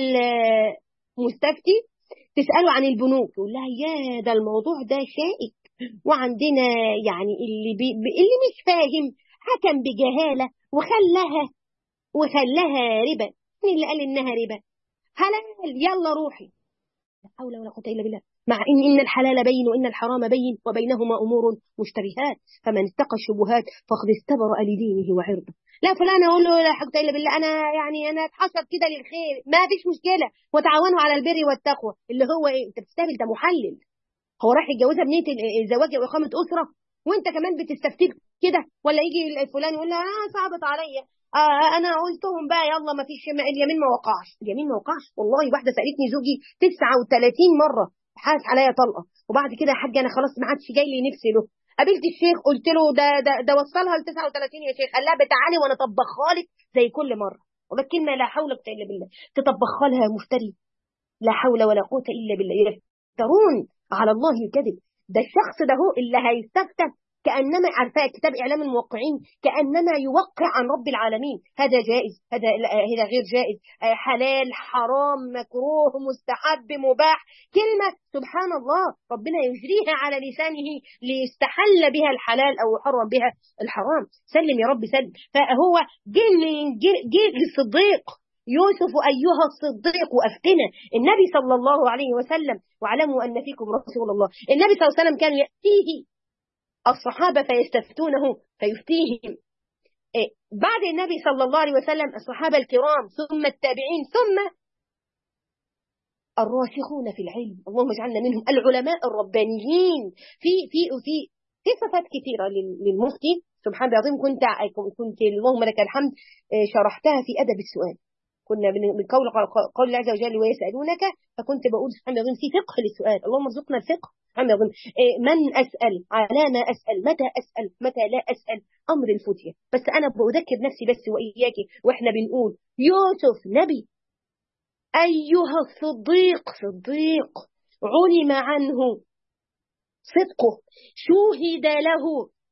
Speaker 1: مستفتي تساله عن البنوك يقول لها يا ده الموضوع ده شائك وعندنا يعني اللي بي اللي مش فاهم حكم بجهاله وخلاها وخلاها ربا مين اللي قال انها ربا حلال يلا روحي لا حول ولا قوه الا بالله مع ان ان الحلال بين وان الحرام بين وبينهما امور مشتبهات فمن اتقى الشبهات فقد استبرأ لدينه وعرضه لا فلان اقول له لا حول الا بالله انا يعني انا اتحصل كده للخير ما فيش مشكله وتعاونوا على البر والتقوى اللي هو ايه انت بتستاهل ده محلل هو راح يتجوزها بنيه الزواج واقامه اسره وانت كمان بتستفتي كده ولا يجي فلان يقول لها اه صعبت عليا آه انا قلتهم بقى يلا ما فيش اليمين ما وقعش اليمين ما وقعش والله واحده سالتني زوجي 39 مره حاس عليا طلقه وبعد كده يا حاج انا خلاص ما عادش جاي لي نفسي له قابلت الشيخ قلت له ده ده ده وصلها ل 39 يا شيخ قال لها بتعالي وانا طبخها لك زي كل مره والله كلمه لا حول ولا قوه الا بالله تطبخها لها مفتري لا حول ولا قوه الا بالله يفترون على الله الكذب ده الشخص ده هو اللي هيستفتى كأنما عارفاه كتاب إعلام الموقعين كأنما يوقع عن رب العالمين هذا جائز هذا هذا غير جائز حلال حرام مكروه مستحب مباح كلمة سبحان الله ربنا يجريها على لسانه ليستحل بها الحلال أو يحرم بها الحرام سلم يا رب سلم فهو جه من جه للصديق يوسف أيها الصديق أفتنا النبي صلى الله عليه وسلم واعلموا أن فيكم رسول الله النبي صلى الله عليه وسلم كان يأتيه الصحابة فيستفتونه فيفتيهم إيه بعد النبي صلى الله عليه وسلم الصحابة الكرام ثم التابعين ثم الراسخون في العلم اللهم اجعلنا منهم العلماء الربانيين في في في في صفات كثيرة للمفتي سبحان الله العظيم كنت كنت اللهم لك الحمد شرحتها في أدب السؤال كنا من قول قول الله عز وجل ويسألونك فكنت بقول سبحان الله العظيم في فقه للسؤال اللهم ارزقنا الفقه سبحان الله العظيم من أسأل على ما أسأل متى أسأل متى لا أسأل أمر الفتية بس أنا بذكر نفسي بس وإياكي وإحنا بنقول يوسف نبي أيها الصديق صديق علم عنه صدقه شوهد له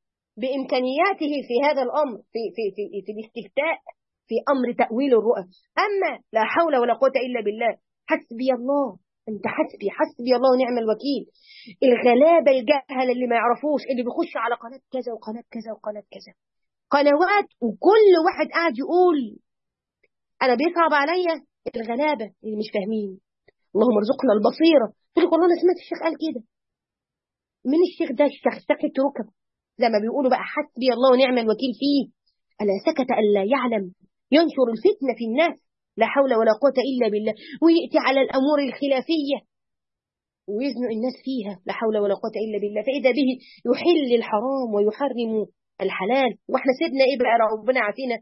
Speaker 1: بإمكانياته في هذا الأمر في, في, في, في الاستفتاء في أمر تأويل الرؤى أما لا حول ولا قوة إلا بالله حسبي الله أنت حسبي حسبي الله ونعم الوكيل الغلابة الجهل اللي ما يعرفوش اللي بيخش على قناة كذا وقناة كذا وقناة كذا قنوات وكل واحد قاعد يقول أنا بيصعب عليا الغلابة اللي مش فاهمين اللهم ارزقنا البصيرة تقول والله أنا سمعت الشيخ قال كده من الشيخ ده الشيخ سكت ركب زي ما بيقولوا بقى حسبي الله ونعم الوكيل فيه ألا سكت ألا يعلم ينشر الفتنة في الناس لا حول ولا قوة إلا بالله ويأتي على الأمور الخلافية ويزنق الناس فيها لا حول ولا قوة إلا بالله فإذا به يحل الحرام ويحرم الحلال واحنا سيبنا ايه بقى ربنا عافينا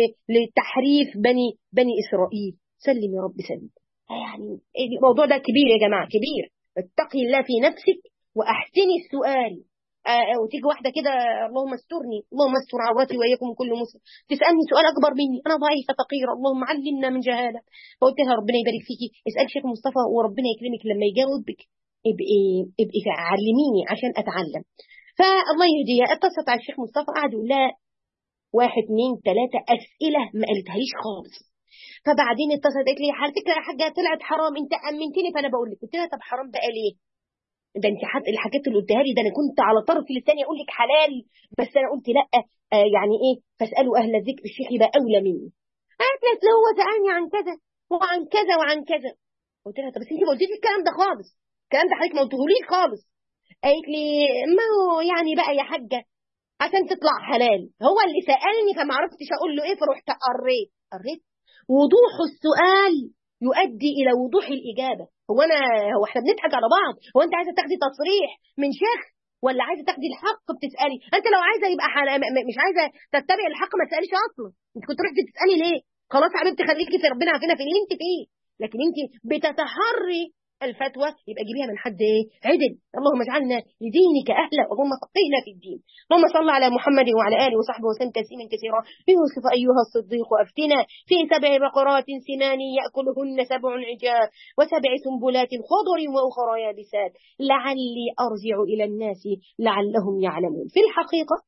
Speaker 1: لتحريف بني بني إسرائيل سلم يا رب سلم يعني الموضوع ده كبير يا جماعة كبير اتقي الله في نفسك وأحسني السؤال آه وتيجي واحده كده اللهم استرني اللهم استر عورتي واياكم كل مسلم تسالني سؤال اكبر مني انا ضعيفه فقيره اللهم علمنا من جهاله فقلت لها ربنا يبارك فيكي اسال شيخ مصطفى وربنا يكرمك لما يجاوبك ابقي ابقي علميني عشان اتعلم فالله يهديها اتصلت على الشيخ مصطفى قعد يقول لها واحد اثنين ثلاثه اسئله ما قالتهاليش خالص فبعدين اتصلت قالت لي على فكره يا حاجه طلعت حرام انت امنتني فانا بقول لك قلت لها طب حرام بقى ليه؟ ده انت حتى الحاجات اللي قلتها لي ده انا كنت على طرف لساني اقول لك حلال بس انا قلت لا آه يعني ايه فاسالوا اهل الذكر الشيخ يبقى اولى مني قالت لي هو سالني عن كذا وعن كذا وعن كذا قلت لها طب بس انت ما قلتيش الكلام ده خالص الكلام ده حضرتك ما قلتهوليش خالص قالت لي ما هو يعني بقى يا حاجه عشان تطلع حلال هو اللي سالني فما عرفتش اقول له ايه فرحت قريت قريت وضوح السؤال يؤدي الى وضوح الاجابه هو انا هو احنا بنضحك على بعض هو انت عايزه تاخدي تصريح من شيخ ولا عايزه تاخدي الحق بتسالي انت لو عايزه يبقى حل... مش عايزه تتبعي الحق ما تساليش اصلا انت كنت رحتي تسالي ليه خلاص يا حبيبتي خليكي في ربنا عارفينها في اللي انت فيه لكن انت بتتحري الفتوى يبقى جيبيها من حد ايه عدل اللهم اجعلنا لدينك اهلا اللهم فقهنا في الدين اللهم صل على محمد وعلى اله وصحبه وسلم تسليما كثيرا يوسف ايها الصديق افتنا في سبع بقرات سمان ياكلهن سبع عجاف وسبع سنبلات خضر واخرى يابسات لعلي ارجع الى الناس لعلهم يعلمون في الحقيقه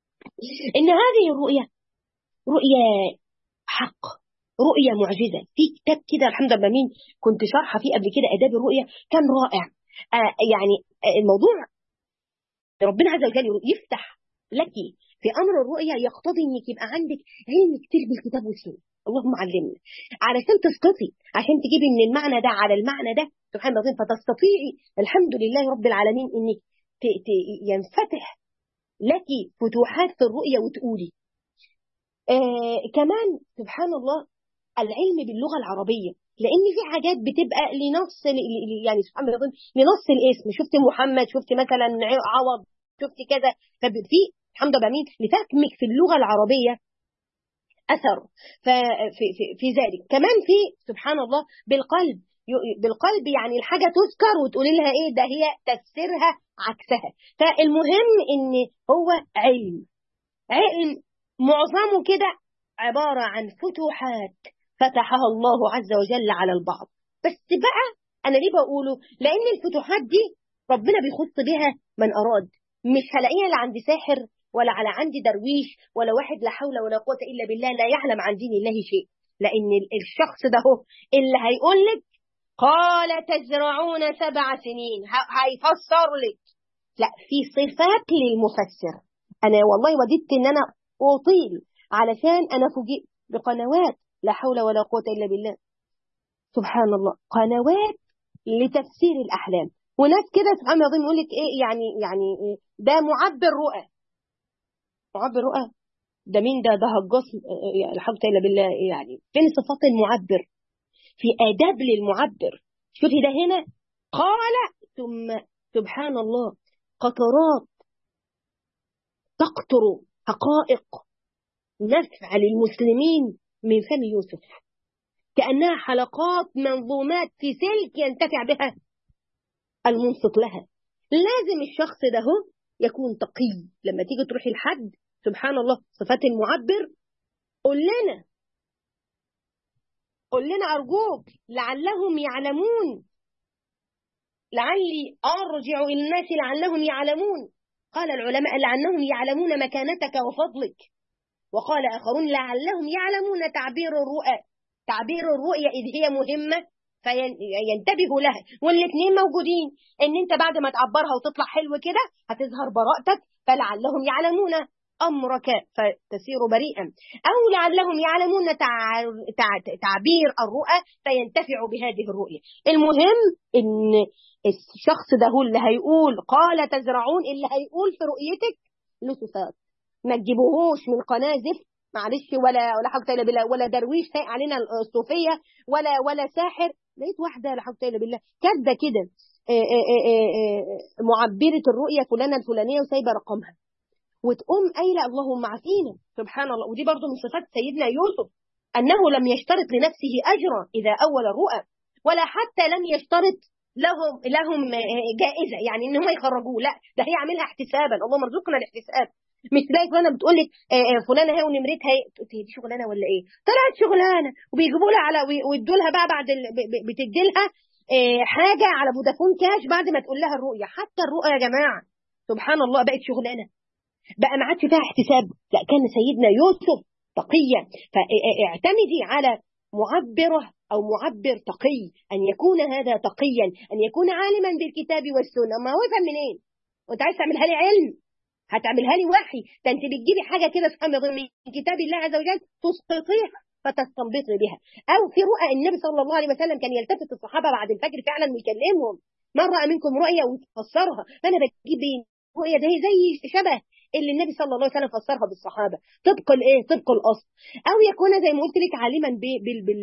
Speaker 1: ان هذه الرؤيه رؤيه حق رؤية معجزة في كتاب كده الحمد لله مين كنت شارحة فيه قبل كده آداب الرؤية كان رائع آه يعني آه الموضوع ربنا عز وجل يفتح لك في أمر الرؤية يقتضي إنك يبقى عندك علم كتير بالكتاب والسنة اللهم علمنا علشان تسقطي عشان تجيبي من المعنى ده على المعنى ده سبحان الله فتستطيعي الحمد لله رب العالمين إنك ينفتح لك فتوحات في الرؤية وتقولي آه كمان سبحان الله العلم باللغة العربية لأن في حاجات بتبقى لنص يعني سبحان الله لنص الاسم شفت محمد شفت مثلا عوض شفت كذا ففي الحمد لله مين لتكمك في اللغة العربية أثر في, في, في ذلك كمان في سبحان الله بالقلب بالقلب يعني الحاجة تذكر وتقولي لها ايه ده هي تفسيرها عكسها فالمهم ان هو علم علم معظمه كده عبارة عن فتوحات فتحها الله عز وجل على البعض بس بقى أنا ليه بقوله لأن الفتوحات دي ربنا بيخص بها من أراد مش هلاقيها لا عند ساحر ولا على عندي درويش ولا واحد لا حول ولا قوة إلا بالله لا يعلم عن دين الله شيء لأن الشخص ده هو اللي هيقول لك قال تزرعون سبع سنين هيفسر لك لا في صفات للمفسر أنا والله وددت إن أنا أطيل علشان أنا فوجئت بقنوات لا حول ولا قوة إلا بالله سبحان الله قنوات لتفسير الأحلام وناس كده سبحان الله يقول لك إيه يعني يعني إيه ده معبر رؤى معبر رؤى ده مين ده ده هجاص يعني لا حول إلا بالله يعني فين صفات المعبر في آداب للمعبر شوفي ده هنا قال ثم سبحان الله قطرات تقطر حقائق نفع للمسلمين من فم يوسف كأنها حلقات منظومات في سلك ينتفع بها المنصت لها لازم الشخص ده هو يكون تقي لما تيجي تروحي لحد سبحان الله صفات المعبر قول لنا قل لنا أرجوك لعلهم يعلمون لعلي أرجع إلى الناس لعلهم يعلمون قال العلماء لعلهم يعلمون مكانتك وفضلك وقال آخرون لعلهم يعلمون تعبير الرؤى تعبير الرؤيا إذ هي مهمة فينتبهوا لها والاثنين موجودين ان انت بعد ما تعبرها وتطلع حلو كده هتظهر براءتك فلعلهم يعلمون أمرك فتسير بريئا أو لعلهم يعلمون تعبير الرؤى فينتفعوا بهذه الرؤية المهم إن الشخص ده هو اللي هيقول قال تزرعون اللي هيقول في رؤيتك له صفات ما تجيبوهوش من قناة زفت معلش ولا ولا حاجه الا بالله ولا درويش سايق علينا الصوفيه ولا ولا ساحر لقيت واحده لا حاجه الا بالله كاتبه كده معبره الرؤيه فلانه الفلانيه وسايبه رقمها وتقوم قايله اللهم عافينا سبحان الله ودي برضو من صفات سيدنا يوسف انه لم يشترط لنفسه اجرا اذا اول الرؤى ولا حتى لم يشترط لهم لهم جائزه يعني ان هم يخرجوه لا ده هي عاملها احتسابا اللهم ارزقنا الاحتساب مش تلاقي فلانه بتقول لك فلانه هي ونمرتها ايه دي شغلانه ولا ايه طلعت شغلانه وبيجيبوا لها على ويدوا لها بقى بعد بتدي لها حاجه على فودافون كاش بعد ما تقول لها الرؤيه حتى الرؤيه يا جماعه سبحان الله بقت شغلانه بقى ما عادش فيها احتساب لا كان سيدنا يوسف تقيا فاعتمدي على معبره او معبر تقي ان يكون هذا تقيا ان يكون عالما بالكتاب والسنه ما هو يفهم منين وانت عايز تعملها لي علم هتعملها لي وحي ده انت بتجيبي حاجه كده سبحان الله من كتاب الله عز وجل تسقطيها فتستنبطي بها او في رؤى النبي صلى الله عليه وسلم كان يلتفت الصحابه بعد الفجر فعلا ويكلمهم من راى منكم رؤيا ويفسرها فانا بجيب رؤيا ده زي شبه اللي النبي صلى الله عليه وسلم فسرها بالصحابه طبق الايه طبق الاصل او يكون زي ما قلت لك عالما بال بال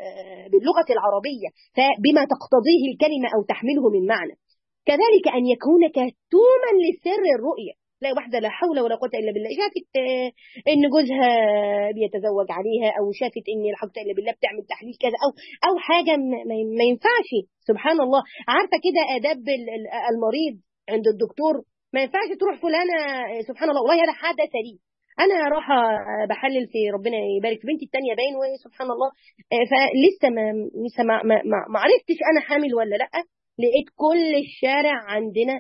Speaker 1: باللغه العربيه فبما تقتضيه الكلمه او تحمله من معنى كذلك ان يكون كتوما لسر الرؤيه لا واحدة لا حول ولا قوة إلا بالله شافت إن جوزها بيتزوج عليها أو شافت إن لا حول إلا بالله بتعمل تحليل كذا أو أو حاجة ما ينفعش سبحان الله عارفة كده آداب المريض عند الدكتور ما ينفعش تروح فلانة سبحان الله والله هذا حدث لي أنا راح بحلل في ربنا يبارك في بنتي الثانية باين وسبحان الله فلسه ما لسه ما, ما, ما عرفتش أنا حامل ولا لأ لقيت كل الشارع عندنا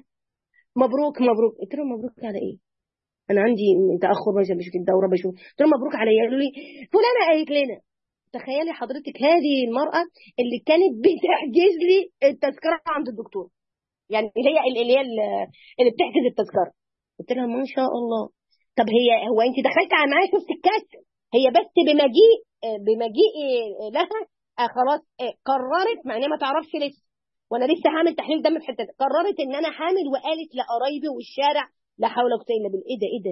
Speaker 1: مبروك مبروك قلت لهم مبروك على ايه انا عندي تاخر مثلا بشوف الدوره بشوف قلت لهم مبروك على ايه قالوا لي فلانه قالت لنا تخيلي حضرتك هذه المراه اللي كانت بتحجز لي التذكره عند الدكتور يعني اللي هي اللي هي اللي بتحجز التذكره قلت لها ما شاء الله طب هي هو انت دخلت على معايا شفت الكاس هي بس بمجيء بمجيء لها آه خلاص آه قررت مع انها ما تعرفش لسه وانا لسه هعمل تحليل دم في حته قررت ان انا حامل وقالت لقرايبي والشارع لا حول ولا قوه الا بالله ايه ده ايه ده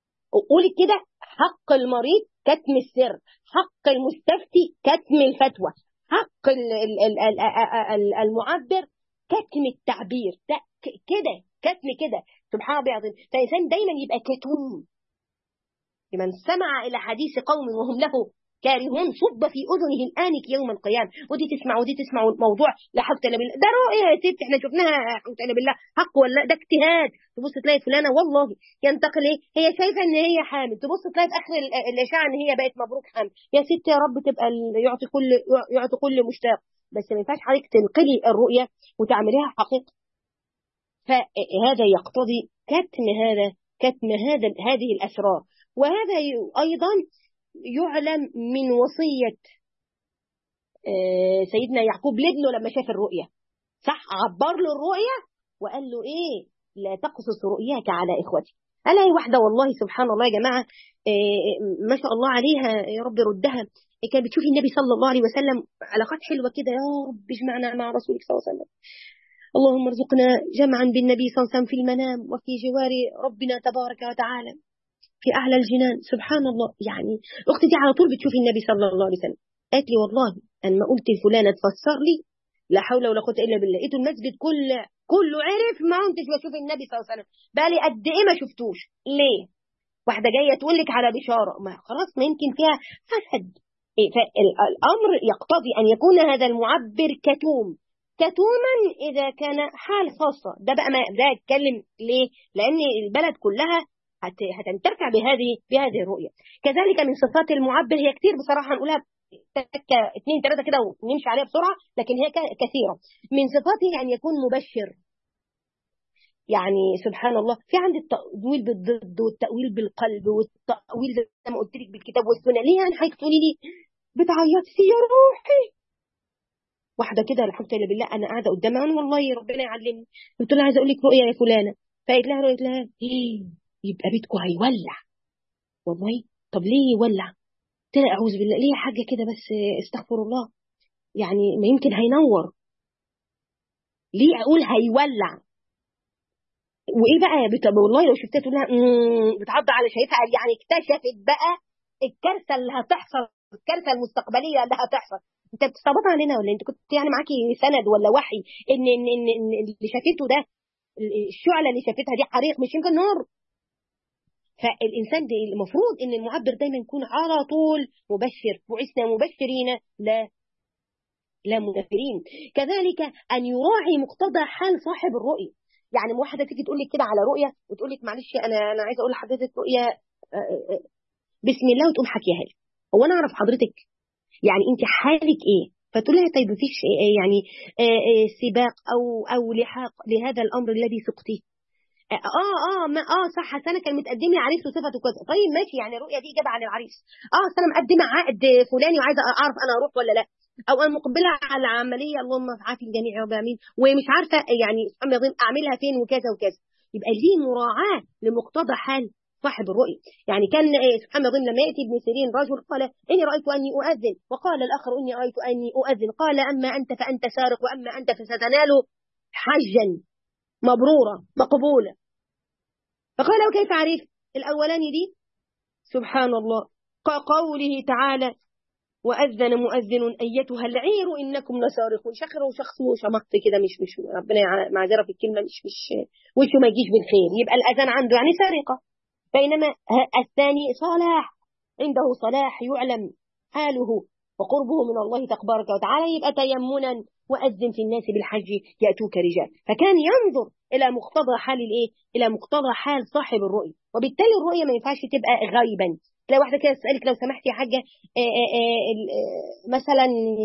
Speaker 1: قولي كده حق المريض كتم السر حق المستفتي كتم الفتوى حق المعبر كتم التعبير ده كده كتم كده سبحان الله العظيم فالانسان دايما يبقى كتوم لمن سمع الى حديث قوم وهم له كارهون صب في اذنه الانك يوم القيامه ودي تسمع ودي تسمع موضوع لا حول ولا بالله ده رؤيه يا ست احنا شفناها حول ولا بالله حق ولا ده اجتهاد تبص تلاقي فلانه والله ينتقل ايه هي شايفه ان هي حامل تبص تلاقي في اخر الاشاعه ان هي بقت مبروك حامل يا ست يا رب تبقى يعطي كل يعطي كل مشتاق بس ما ينفعش حضرتك تنقلي الرؤيه وتعمليها حقيقه فهذا يقتضي كتم هذا كتم هذا هذه الاسرار وهذا ايضا يعلم من وصية سيدنا يعقوب لابنه لما شاف الرؤية صح عبر له الرؤية وقال له ايه لا تقصص رؤياك على اخوتي انا واحدة والله سبحان الله يا جماعة ما شاء الله عليها يا رب ردها كانت بتشوفي النبي صلى الله عليه وسلم علاقات حلوة كده يا رب اجمعنا مع رسولك صلى الله عليه وسلم اللهم ارزقنا جمعا بالنبي صلى الله عليه وسلم في المنام وفي جوار ربنا تبارك وتعالى في أعلى الجنان سبحان الله يعني أختي دي على طول بتشوف النبي صلى الله عليه وسلم قالت لي والله أنا ما قلت لفلانة تفسر لي لا حول ولا قوة إلا بالله لقيته المسجد كله كله عرف ما كنتش بشوف النبي صلى الله عليه وسلم بقى لي قد إيه ما شفتوش ليه واحدة جاية تقول لك على بشارة ما خلاص ما يمكن فيها حسد فالأمر يقتضي أن يكون هذا المعبر كتوم كتوما إذا كان حال خاصة ده بقى ما ده اتكلم ليه لأن البلد كلها هتنتفع بهذه بهذه الرؤية كذلك من صفات المعبر هي كتير بصراحة هنقولها تكة اثنين ثلاثة كده ونمشي عليها بسرعة لكن هي كثيرة من صفاته أن يكون مبشر يعني سبحان الله في عند التأويل بالضد والتأويل بالقلب والتأويل زي ما قلت لك بالكتاب والسنة ليه يعني حضرتك تقولي لي بتعيطي يا روحي واحدة كده الحمد لله بالله أنا قاعدة قدامها أنا والله ربنا يعلمني قلت لها عايزة أقول لك رؤية يا فلانة فقالت لها رؤية لها إيه يبقى بيتكم هيولع والله طب ليه يولع قلت لها أعوذ بالله ليه حاجة كده بس استغفر الله يعني ما يمكن هينور ليه أقول هيولع وايه بقى بت... والله لو شفتها تقول لها بتعض على شايفها يعني اكتشفت بقى الكارثه اللي هتحصل الكارثه المستقبليه اللي هتحصل انت بتستعبط علينا ولا انت كنت يعني معاكي سند ولا وحي ان ان ان, إن اللي شافته ده الشعله اللي شافتها دي حريق مش يمكن نار فالانسان ده المفروض ان المعبر دايما يكون على طول مبشر بعثنا مبشرين لا لا منفرين كذلك ان يراعي مقتضى حال صاحب الرؤيه يعني واحده تيجي تقول لك كده على رؤيه وتقول لك معلش انا انا عايزه اقول لحضرتك رؤيه بسم الله وتقوم حكيها لي هو انا اعرف حضرتك يعني انت حالك ايه فتقول لها طيب مفيش يعني سباق او او لحاق لهذا الامر الذي سقتيه اه اه ما اه صح انا كان متقدم لي عريس وصفته كذا طيب ماشي يعني الرؤيه دي اجابه عن العريس اه انا مقدمه عقد فلاني وعايزه اعرف انا اروح ولا لا او انا مقبله على عمليه اللهم عافي الجميع يا رب امين ومش عارفه يعني اعملها فين وكذا وكذا يبقى ليه مراعاه لمقتضى حال صاحب الرؤية يعني كان سبحان الله لما يأتي ابن سيرين رجل قال إني رأيت أني أؤذن وقال الآخر إني رأيت أني أؤذن قال أما أنت فأنت سارق وأما أنت فستنال حجا مبرورة مقبولة فقال وكيف عرفت الأولاني دي سبحان الله قوله تعالى وأذن مؤذن أيتها العير إنكم لسارقون شخر وشخص وشمخت كده مش مش ربنا معذرة في الكلمة مش مش وشه ما يجيش بالخير يبقى الأذان عنده يعني سرقة بينما الثاني صلاح عنده صلاح يعلم حاله وقربه من الله تبارك وتعالى يبقى تيمنا وأذن في الناس بالحج يأتوك رجال فكان ينظر إلى مقتضى حال الإيه؟ إلى مقتضى حال صاحب الرؤية وبالتالي الرؤية ما ينفعش تبقى غيبا لو واحدة كده تسألك لو سمحت يا حاجة مثلا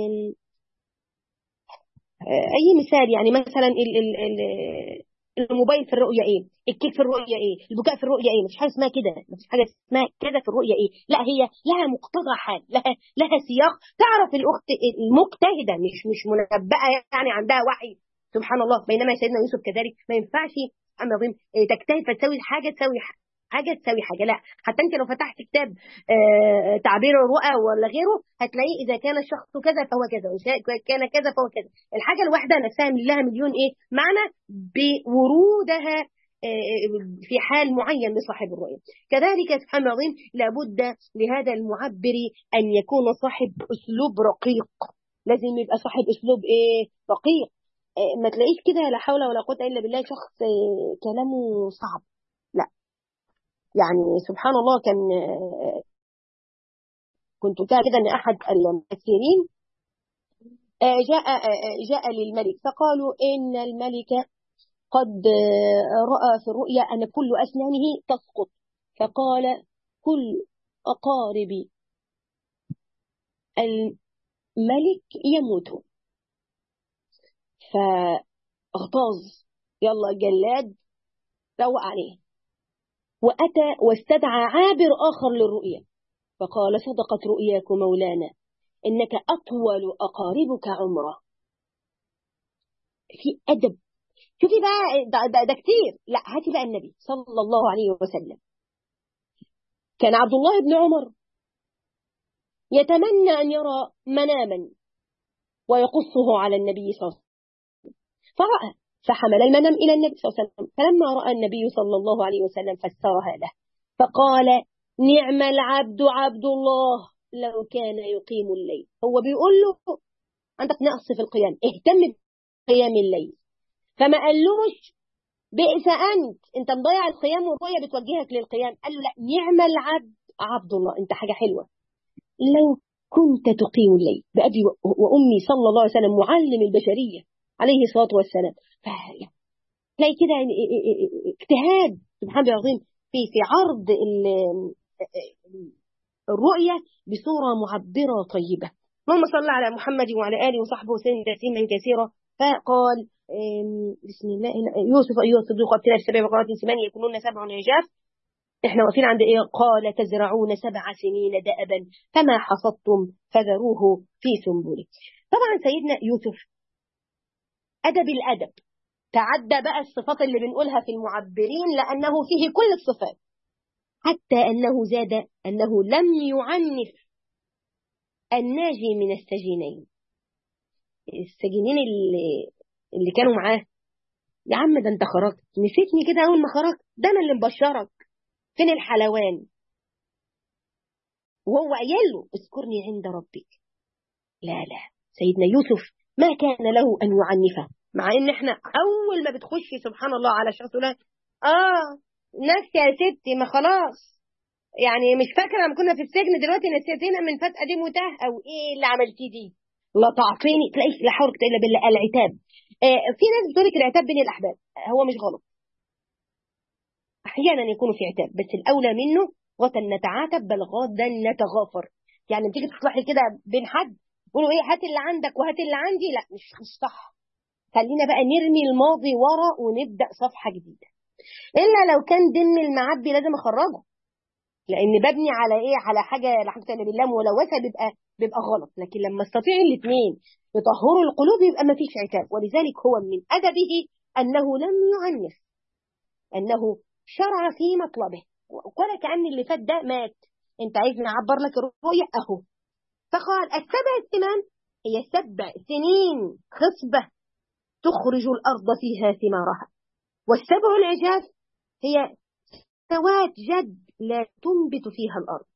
Speaker 1: أي مثال يعني مثلا ال ال ال الموبايل في الرؤية ايه الكيك في الرؤية ايه البكاء في الرؤية ايه مفيش حاجة اسمها كده مفيش حاجة اسمها كده في الرؤية ايه لا هي لها مقتضى حال لها لها سياق تعرف الاخت المجتهدة مش مش منبأة يعني عندها وحي سبحان الله بينما سيدنا يوسف كذلك ما ينفعش اما ضمن تجتهد فتسوي حاجة تسوي حاجة تسوي حاجة لا حتى انت لو فتحت كتاب آه تعبير الرؤى ولا غيره هتلاقيه اذا كان الشخص كذا فهو كذا وإذا كان كذا فهو كذا الحاجة الواحدة نفسها من لها مليون ايه معنى بورودها آه في حال معين لصاحب الرؤية كذلك سبحان الله العظيم لابد لهذا المعبر ان يكون صاحب اسلوب رقيق لازم يبقى صاحب اسلوب ايه رقيق آه ما تلاقيش كده لا حول ولا قوة الا بالله شخص كلامه صعب لا يعني سبحان الله كان كنت كده ان احد المفسرين جاء جاء للملك فقالوا ان الملك قد راى في الرؤيا ان كل اسنانه تسقط فقال كل اقارب الملك يموتون فاغتاظ يلا جلاد روق عليه وأتى واستدعى عابر آخر للرؤيا فقال صدقت رؤياك مولانا إنك أطول أقاربك عمره في أدب شوفي بقى ده, ده, ده كتير لا هاتي بقى النبي صلى الله عليه وسلم كان عبد الله بن عمر يتمنى أن يرى مناما ويقصه على النبي صلى الله عليه وسلم فرأى فحمل المنام إلى النبي صلى الله عليه وسلم فلما رأى النبي صلى الله عليه وسلم فسرها له فقال نعم العبد عبد الله لو كان يقيم الليل هو بيقول له عندك نقص في القيام اهتم بقيام الليل فما قالوش بئس أنت أنت مضيع القيام والرؤية بتوجهك للقيام قال له لا نعم العبد عبد الله أنت حاجة حلوة لو كنت تقيم الليل بأبي وأمي صلى الله عليه وسلم معلم البشرية عليه الصلاة والسلام تلاقي كده اجتهاد سبحان الله العظيم في في عرض الرؤية بصورة معبرة طيبة اللهم صل على محمد وعلى آله وصحبه وسلم تسليما كثيرا فقال بسم الله يوسف أيها الصديق وابتلى في سبع بقرات سمان يكونون سبع عجاف احنا واقفين عند ايه قال تزرعون سبع سنين دأبا فما حصدتم فذروه في سنبله طبعا سيدنا يوسف أدب الأدب تعدى بقى الصفات اللي بنقولها في المعبرين لأنه فيه كل الصفات حتى أنه زاد أنه لم يعنف الناجي من السجينين السجينين اللي, اللي كانوا معاه يا عم ده انت خرجت نسيتني كده اول ما خرجت ده انا اللي مبشرك فين الحلوان وهو قايل له اذكرني عند ربك لا لا سيدنا يوسف ما كان له ان يعنفه مع ان احنا اول ما بتخش سبحان الله على شخص يقول اه ناس يا ستي ما خلاص يعني مش فاكره لما كنا في السجن دلوقتي نسيتينا من فتقه دي متاه او ايه اللي عملتيه دي لا تعطيني تلاقي لا حول الا بالله العتاب آه في ناس بتقول لك العتاب بين الاحباب هو مش غلط احيانا يكون في عتاب بس الاولى منه غدا نتعاتب بل غدا نتغافر يعني بتيجي تصلحي كده بين حد يقولوا ايه هات اللي عندك وهات اللي عندي لا مش مش صح خلينا بقى نرمي الماضي ورا ونبدا صفحه جديده الا لو كان دم المعبي لازم اخرجه لان ببني على ايه على حاجه لا حول ولا بالله ملوثه بيبقى بيبقى غلط لكن لما استطيع الاثنين يطهروا القلوب يبقى ما فيش عتاب ولذلك هو من ادبه انه لم يعنف انه شرع في مطلبه ولا كان اللي فات ده مات انت عايز نعبر لك الرؤيه اهو فقال السبع السمان هي سبع سنين خصبه تخرج الارض فيها ثمارها والسبع العجاف هي سنوات جد لا تنبت فيها الأرض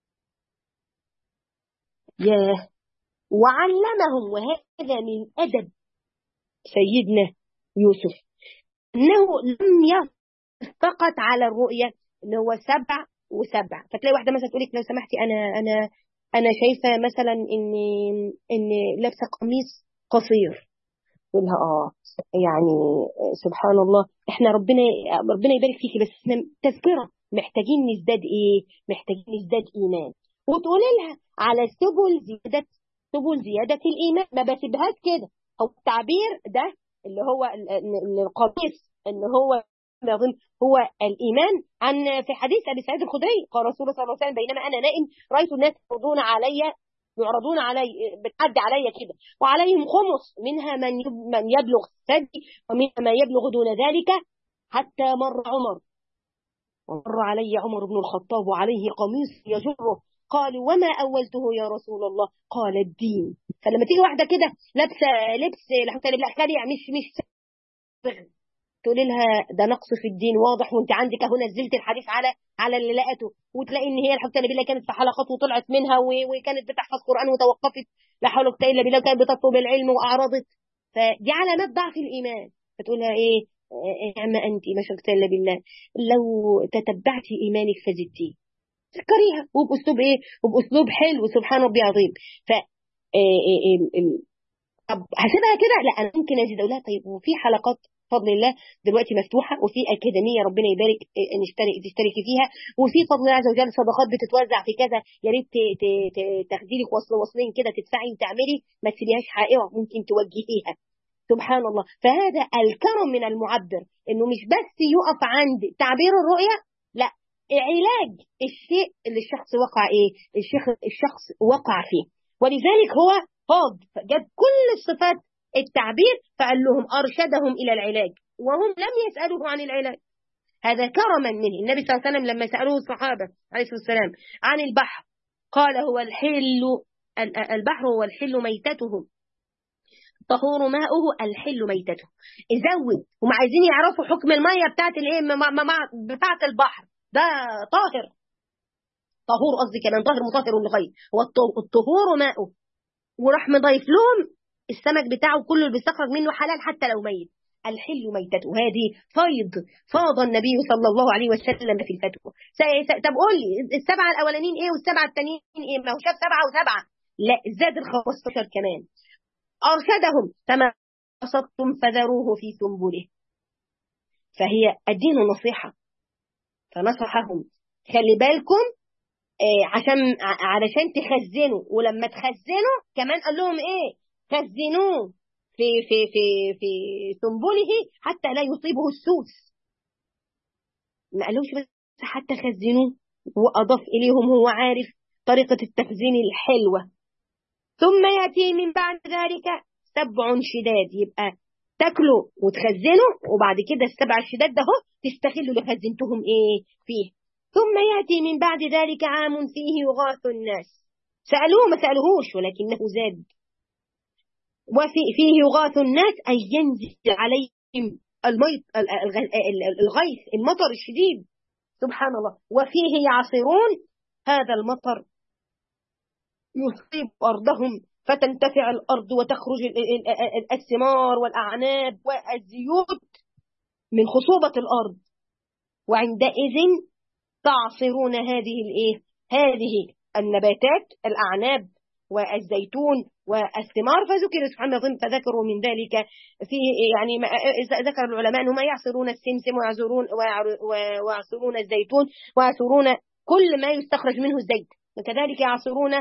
Speaker 1: ياه وعلمهم وهذا من أدب سيدنا يوسف أنه لم يقف فقط على الرؤية أنه هو سبع وسبع فتلاقي واحدة مثلا تقول لك لو سمحتي أنا أنا أنا شايفة مثلا إن إن لابسة قميص قصير تقول لها اه يعني سبحان الله احنا ربنا ربنا يبارك فيكي بس احنا تذكره محتاجين نزداد ايه محتاجين نزداد ايمان وتقول لها على سبل زياده سبل زياده الايمان ما بسيبهاش كده هو التعبير ده اللي هو القميص ان هو اظن هو الايمان عن في حديث ابي سعيد الخدري قال رسول الله صلى الله عليه وسلم بينما انا نائم رايت الناس يعرضون علي يعرضون علي بتعدي عليا كده وعليهم خمس منها من من يبلغ الثدي ومنها ما يبلغ دون ذلك حتى مر عمر ومر علي عمر بن الخطاب وعليه قميص يجره قالوا وما أولته يا رسول الله قال الدين فلما تيجي واحدة كده لابسة لبس لحتى بالله مش مش تقول لها ده نقص في الدين واضح وانت عندك اهو نزلت الحديث على على اللي لقته وتلاقي ان هي الحمد بالله كانت في حلقات وطلعت منها وكانت بتحفظ قران وتوقفت لا حول ولا الا بالله كانت بتطلب العلم واعرضت فدي علامات ضعف الايمان فتقول لها ايه نعم انت ما شاء الله بالله لو تتبعتي ايمانك فزدتي تذكريها وباسلوب ايه وباسلوب حلو سبحان ربي عظيم ف طب هسيبها كده لا انا ممكن ازيد اقول لها طيب وفي حلقات بفضل الله دلوقتي مفتوحه وفي اكاديميه ربنا يبارك نشترك تشتركي فيها وفي فضل الله عز وجل صدقات بتتوزع في كذا يا ريت تاخدي لك وصل وصلين كده تدفعي وتعملي ما تسيبيهاش حائره ممكن توجهيها سبحان الله فهذا الكرم من المعبر انه مش بس يقف عند تعبير الرؤيه لا علاج الشيء اللي الشخص وقع ايه الشيخ الشخص وقع فيه ولذلك هو فاض جاب كل الصفات التعبير فقال لهم أرشدهم إلى العلاج وهم لم يسألوه عن العلاج هذا كرما منه النبي صلى الله عليه وسلم لما سألوه الصحابة عليه الصلاة والسلام عن البحر قال هو الحل البحر هو الحل ميتته طهور ماؤه الحل ميتته زود هم عايزين يعرفوا حكم الميه بتاعت الايه بتاعت البحر ده طاهر طهور قصدي كمان طاهر مطهر للغير هو الطهور ماؤه وراح مضيف لهم السمك بتاعه كله اللي بيستخرج منه حلال حتى لو ميت الحل ميتته هذه فيض فاض النبي صلى الله عليه وسلم في الفتوى طب قول لي السبعه الاولانيين ايه والسبعه التانيين ايه ما هو شاف سبعه وسبعه لا زاد ال 15 كمان ارشدهم فما قصدتم فذروه في سنبله فهي الدين نصيحه فنصحهم خلي بالكم إيه عشان علشان تخزنوا ولما تخزنوا كمان قال لهم ايه خزنوه في في في في سنبله حتى لا يصيبه السوس ما قالوش بس حتى خزنوه واضاف اليهم هو عارف طريقه التخزين الحلوه ثم ياتي من بعد ذلك سبع شداد يبقى تاكلوا وتخزنوا وبعد كده السبع الشداد ده تستغلوا اللي خزنتهم ايه فيه ثم ياتي من بعد ذلك عام فيه يغاث الناس سالوه ما سالوهوش ولكنه زاد وفي فيه يغاث الناس أي ينزل عليهم الميط الغيث المطر الشديد سبحان الله وفيه يعصرون هذا المطر يصيب أرضهم فتنتفع الأرض وتخرج الثمار والأعناب والزيوت من خصوبة الأرض وعندئذ تعصرون هذه الإيه؟ هذه النباتات الأعناب والزيتون والثمار فذكر سبحانه وتعالى فذكروا من ذلك في يعني ذكر العلماء انهم يعصرون السمسم ويعصرون ويعصرون الزيتون ويعصرون كل ما يستخرج منه الزيت وكذلك يعصرون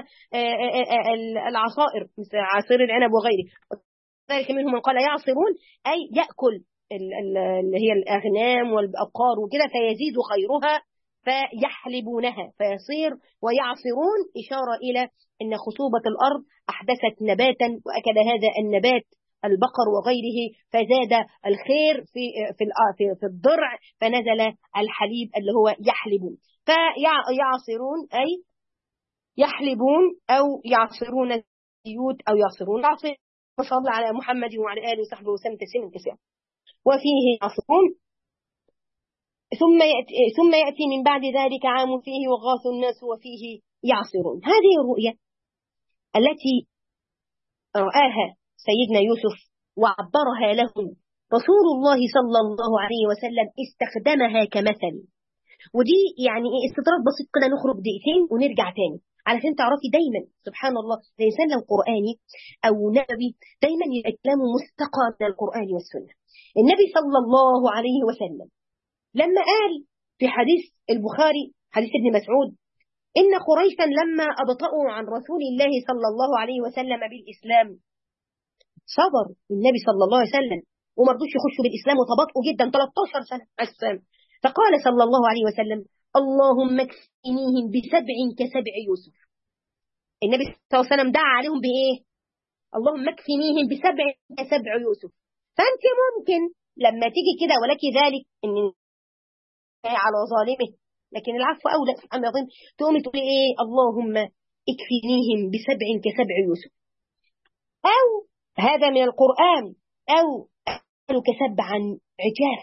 Speaker 1: العصائر مثل عصير العنب وغيره ذلك منهم من قال يعصرون اي ياكل اللي هي الاغنام والابقار وكده فيزيد خيرها فيحلبونها فيصير ويعصرون إشارة إلى أن خصوبة الأرض أحدثت نباتا وأكل هذا النبات البقر وغيره فزاد الخير في في في الضرع فنزل الحليب اللي هو يحلبون فيعصرون أي يحلبون أو يعصرون الزيوت أو يعصرون العصير صلى على محمد وعلى آله وصحبه وسلم تسليما كثيرا وفيه يعصرون ثم يأتي, ثم يأتي من بعد ذلك عام فيه يغاث الناس وفيه يعصرون هذه الرؤية التي رآها سيدنا يوسف وعبرها لهم رسول الله صلى الله عليه وسلم استخدمها كمثل ودي يعني ايه استطراد بسيط كده نخرج دقيقتين ونرجع تاني علشان تعرفي دايما سبحان الله الانسان لو قراني او نبي دايما يبقى كلامه مستقى من القران والسنه النبي صلى الله عليه وسلم لما قال في حديث البخاري حديث ابن مسعود إن قريشا لما أبطأوا عن رسول الله صلى الله عليه وسلم بالإسلام صبر النبي صلى الله عليه وسلم وما رضوش يخشوا بالإسلام وتبطئوا جدا 13 سنة السلام فقال صلى الله عليه وسلم اللهم اكفنيهم بسبع كسبع يوسف النبي صلى الله عليه وسلم دعا عليهم بإيه اللهم اكفنيهم بسبع كسبع يوسف فأنت ممكن لما تيجي كده ولك ذلك ان على ظالمه لكن العفو أولى سبحانه يظن تقومي تقولي إيه اللهم اكفنيهم بسبع كسبع يوسف أو هذا من القرآن أو كسبعا عجاف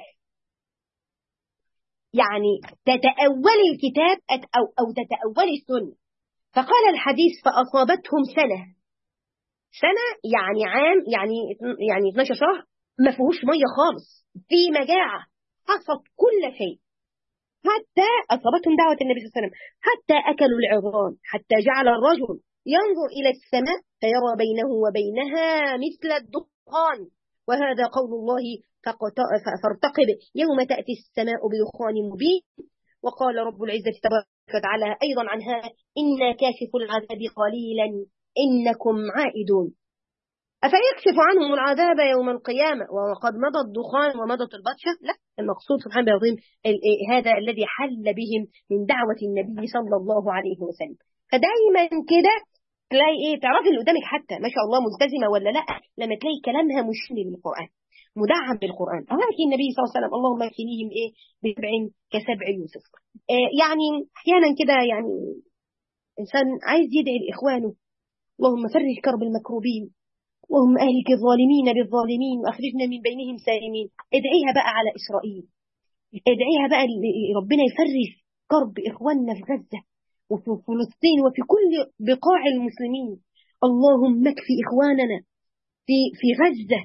Speaker 1: يعني تتأول الكتاب أو, أو تتأول السنة فقال الحديث فأصابتهم سنة سنة يعني عام يعني يعني 12 شهر ما فيهوش مية خالص في مجاعة حصد كل شيء حتى أصابتهم دعوة النبي صلى الله عليه وسلم حتى أكلوا العظام حتى جعل الرجل ينظر إلى السماء فيرى بينه وبينها مثل الدخان وهذا قول الله فارتقب يوم تأتي السماء بدخان مبين وقال رب العزة تبارك وتعالى أيضا عنها إنا كاشف العذاب قليلا إنكم عائدون أفيكشف عنهم العذاب يوم القيامة وقد مضى الدخان ومضت البطشة لا المقصود سبحانه العظيم هذا الذي حل بهم من دعوة النبي صلى الله عليه وسلم فدايما كده تلاقي ايه تعرفي اللي قدامك حتى ما شاء الله ملتزمة ولا لا لما تلاقي كلامها مشن للقرآن مدعم بالقرآن أراك النبي صلى الله عليه وسلم اللهم اكفنيهم ايه بسبع كسبع يوسف إيه يعني أحيانا كده يعني إنسان عايز يدعي لإخوانه اللهم فرج كرب المكروبين اللهم أهلك الظالمين بالظالمين وأخرجنا من بينهم سالمين ادعيها بقى على إسرائيل ادعيها بقى ربنا يفرج كرب إخواننا في غزة وفي فلسطين وفي كل بقاع المسلمين اللهم اكفي إخواننا في في غزة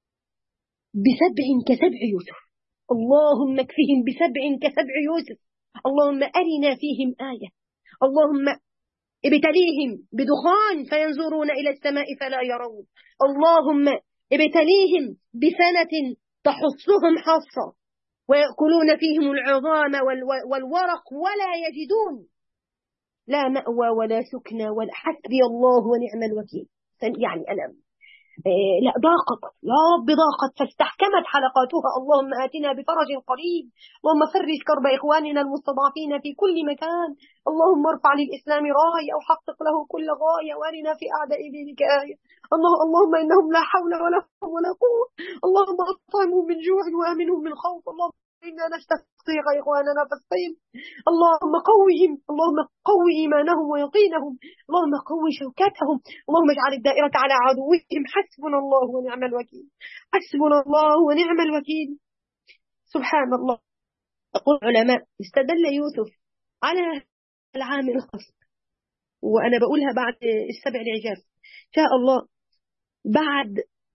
Speaker 1: بسبع كسبع يوسف اللهم اكفهم بسبع كسبع يوسف اللهم أرنا فيهم آية اللهم ابتليهم بدخان فينظرون إلى السماء فلا يرون اللهم ابتليهم بسنة تحصهم حصة ويأكلون فيهم العظام والورق ولا يجدون لا مأوى ولا سكنى ولا حسبي الله ونعم الوكيل يعني أنا إيه لا ضاقت يا رب ضاقت فاستحكمت حلقاتها اللهم آتنا بفرج قريب اللهم فرج كرب إخواننا المستضعفين في كل مكان اللهم ارفع للإسلام راية وحقق له كل غاية وارنا في أعداء دينك آية الله اللهم إنهم لا حول ولا قوة ولا قوة اللهم أطعمهم من جوع وآمنهم من خوف اللهم إنا نستسقي إخواننا فاستقم اللهم قوهم اللهم قو إيمانهم ويقينهم اللهم قو شوكتهم اللهم اجعل الدائرة على عدوهم حسبنا الله ونعم الوكيل حسبنا الله ونعم الوكيل سبحان الله يقول العلماء استدل يوسف على العامل الخاص وأنا بقولها بعد السبع العجاف شاء الله بعد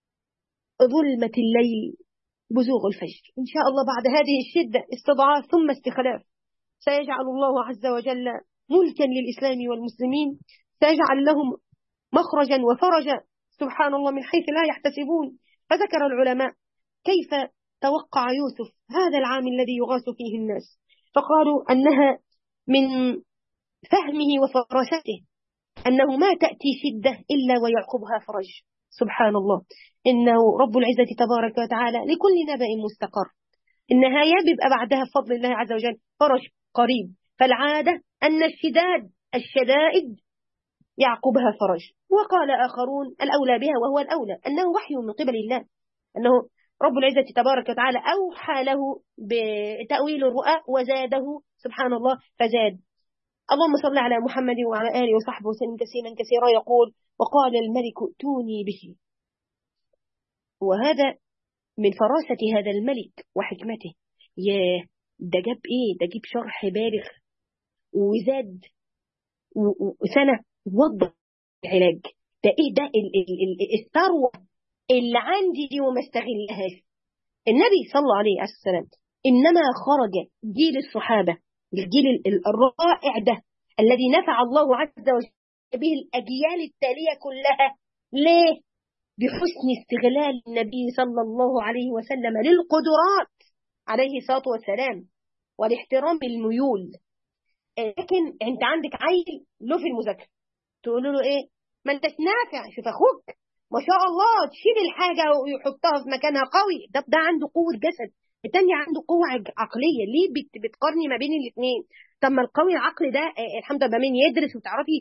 Speaker 1: ظلمة الليل بزوغ الفجر إن شاء الله بعد هذه الشدة استضعاف ثم استخلاف سيجعل الله عز وجل ملكا للإسلام والمسلمين سيجعل لهم مخرجا وفرجا سبحان الله من حيث لا يحتسبون فذكر العلماء كيف توقع يوسف هذا العام الذي يغاث فيه الناس فقالوا أنها من فهمه وفراسته أنه ما تأتي شدة إلا ويعقبها فرج سبحان الله إنه رب العزة تبارك وتعالى لكل نبأ مستقر النهاية بيبقى بعدها بفضل الله عز وجل فرج قريب فالعادة أن الشداد الشدائد يعقبها فرج وقال آخرون الأولى بها وهو الأولى أنه وحي من قبل الله أنه رب العزة تبارك وتعالى أوحى له بتأويل الرؤى وزاده سبحان الله فزاد اللهم صل على محمد وعلى آله وصحبه وسلم كثيرا كثيرا يقول وقال الملك ائتوني به وهذا من فراسة هذا الملك وحكمته ياه ده جاب ايه ده جيب شرح بالغ وزاد وسنة وضع العلاج ده ايه ده الثروة اللي عندي دي وما استغلهاش النبي صلى الله عليه وسلم إنما خرج جيل الصحابة الجيل الرائع ده الذي نفع الله عز وجل به الأجيال التالية كلها ليه؟ بحسن استغلال النبي صلى الله عليه وسلم للقدرات عليه الصلاة والسلام والاحترام الميول لكن انت عندك عيل له في المذاكرة تقول له ايه ما انتش نافع شوف اخوك ما شاء الله تشيل الحاجة ويحطها في مكانها قوي ده ده عنده قوة جسد التاني عنده قوة عقلية ليه بت بتقارني ما بين الاثنين طب ما القوي العقلي ده الحمد لله مين يدرس وتعرفي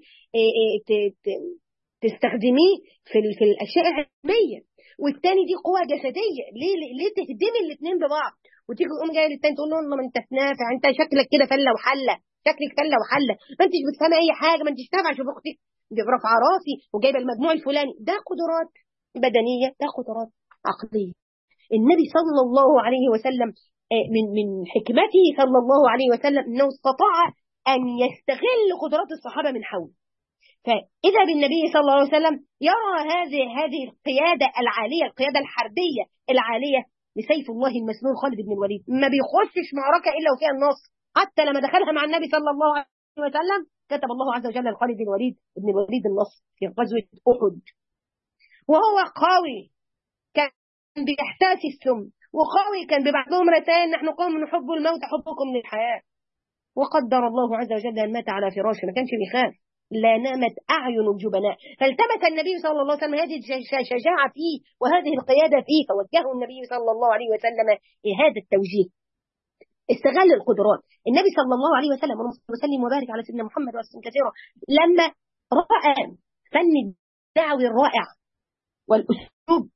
Speaker 1: تستخدميه في في الاشياء العلميه والتاني دي قوه جسديه ليه ليه تهدمي الاثنين ببعض وتيجي تقوم جايه للتاني تقول له ما انت نافع انت شكلك كده فله وحله شكلك فله وحله ما انتش بتفهمي اي حاجه ما انتش نافعه شوف اختك رافعه راسي وجايبه المجموع الفلاني ده قدرات بدنيه ده قدرات عقليه النبي صلى الله عليه وسلم من من حكمته صلى الله عليه وسلم انه استطاع ان يستغل قدرات الصحابه من حوله فإذا بالنبي صلى الله عليه وسلم يرى هذه هذه القيادة العالية القيادة الحربية العالية لسيف الله المسلول خالد بن الوليد ما بيخشش معركة إلا وفيها النصر حتى لما دخلها مع النبي صلى الله عليه وسلم كتب الله عز وجل لخالد بن الوليد بن الوليد النصر في غزوة أحد وهو قوي كان بيحتاس السم وقوي كان بيبعث لهم رسائل نحن قوم نحب الموت حبكم للحياة وقدر الله عز وجل أن مات على فراشه ما كانش بيخاف لا نامت أعين الجبناء فالتمس النبي صلى الله عليه وسلم هذه الشجاعة فيه وهذه القيادة فيه فوجهه النبي صلى الله عليه وسلم هذا التوجيه استغل القدرات النبي صلى الله عليه وسلم وسلم وبارك على سيدنا محمد وسلم كثيرا لما رأى فن الدعوي الرائع والأسلوب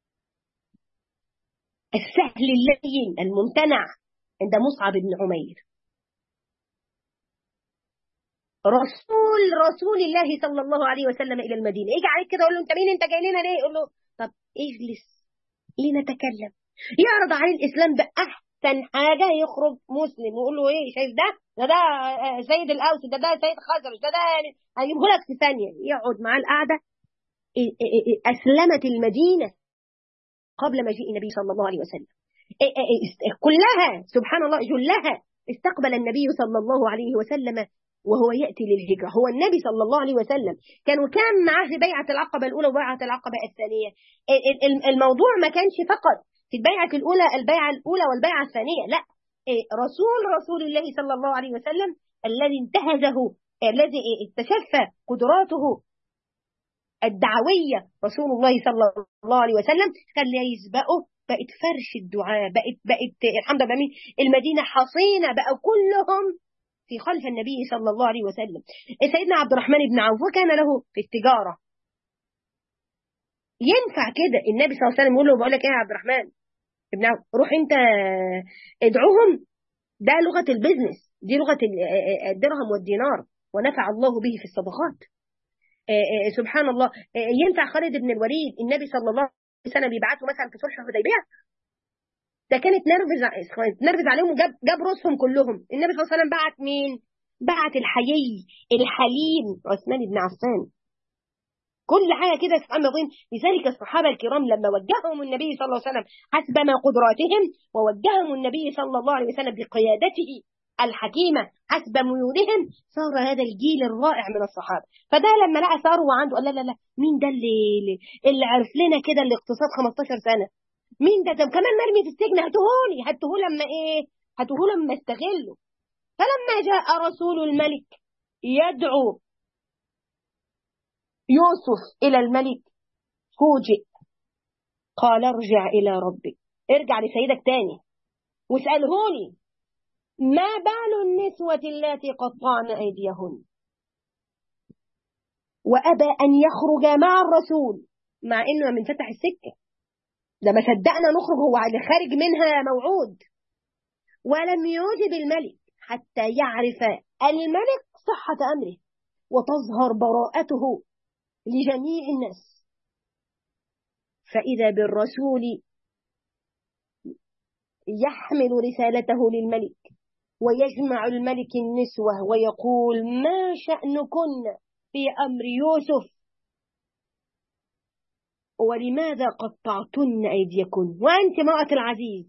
Speaker 1: السهل اللين الممتنع عند مصعب بن عمير رسول رسول الله صلى الله عليه وسلم إلى المدينة يجي عليك كده يقول له أنت مين أنت جاي لنا ليه يقول له طب اجلس لنتكلم يعرض عليه الإسلام بأحسن حاجة يخرج مسلم ويقول له إيه شايف ده ده ده سيد الأوس ده ده سيد خزرج ده ده هيجيبه لك في ثانية يقعد معاه القعدة أسلمت المدينة قبل مجيء النبي صلى الله عليه وسلم كلها سبحان الله جلها استقبل النبي صلى الله عليه وسلم وهو يأتي للهجرة هو النبي صلى الله عليه وسلم كانوا كان معاه في بيعة العقبة الأولى وبيعة العقبة الثانية الموضوع ما كانش فقط في البيعة الأولى البيعة الأولى والبيعة الثانية لا رسول رسول الله صلى الله عليه وسلم الذي انتهزه الذي اكتشف قدراته الدعوية رسول الله صلى الله عليه وسلم خلى يسبقه بقت فرش الدعاء بقت بقت الحمد لله المدينة حصينة بقى كلهم في خلف النبي صلى الله عليه وسلم سيدنا عبد الرحمن بن عوف وكان له في التجارة ينفع كده النبي صلى الله عليه وسلم يقول له بقول لك ايه يا عبد الرحمن ابن عوف روح انت ادعوهم ده لغة البيزنس دي لغة الدرهم والدينار ونفع الله به في الصدقات سبحان الله ينفع خالد بن الوليد النبي صلى الله عليه وسلم يبعته مثلا في صلح الحديبيه ده كانت نرفز نرفز عليهم وجاب جاب رؤوسهم كلهم النبي صلى الله عليه وسلم بعت مين بعت الحيي الحليم عثمان بن عفان كل حاجه كده سبحان الله لذلك الصحابه الكرام لما وجههم النبي صلى الله عليه وسلم حسب ما قدراتهم ووجههم النبي صلى الله عليه وسلم بقيادته الحكيمة حسب ميولهم صار هذا الجيل الرائع من الصحابة فده لما لقى ثروة عنده قال لا لا لا مين ده اللي اللي عرف لنا كده الاقتصاد 15 سنة مين ده ده كمان مرمي في السجن هاتهولي هاتهو لما ايه هاتهو لما استغله فلما جاء رسول الملك يدعو يوسف إلى الملك فوجئ قال ارجع إلى ربك ارجع لسيدك تاني واسألهوني ما بال النسوة اللاتي قطعن أيديهن وأبى أن يخرج مع الرسول مع إنه من فتح السكة ده ما صدقنا نخرج هو اللي خارج منها موعود ولم يوجب الملك حتى يعرف الملك صحة أمره وتظهر براءته لجميع الناس فإذا بالرسول يحمل رسالته للملك ويجمع الملك النسوة ويقول ما شأنكن في أمر يوسف ولماذا قطعتن أيديكن وأنت امرأة العزيز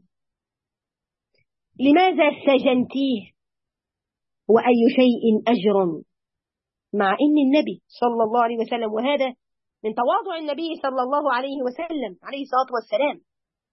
Speaker 1: لماذا سجنتيه وأي شيء أجرم مع أن النبي صلى الله عليه وسلم وهذا من تواضع النبي صلى الله عليه وسلم عليه الصلاة والسلام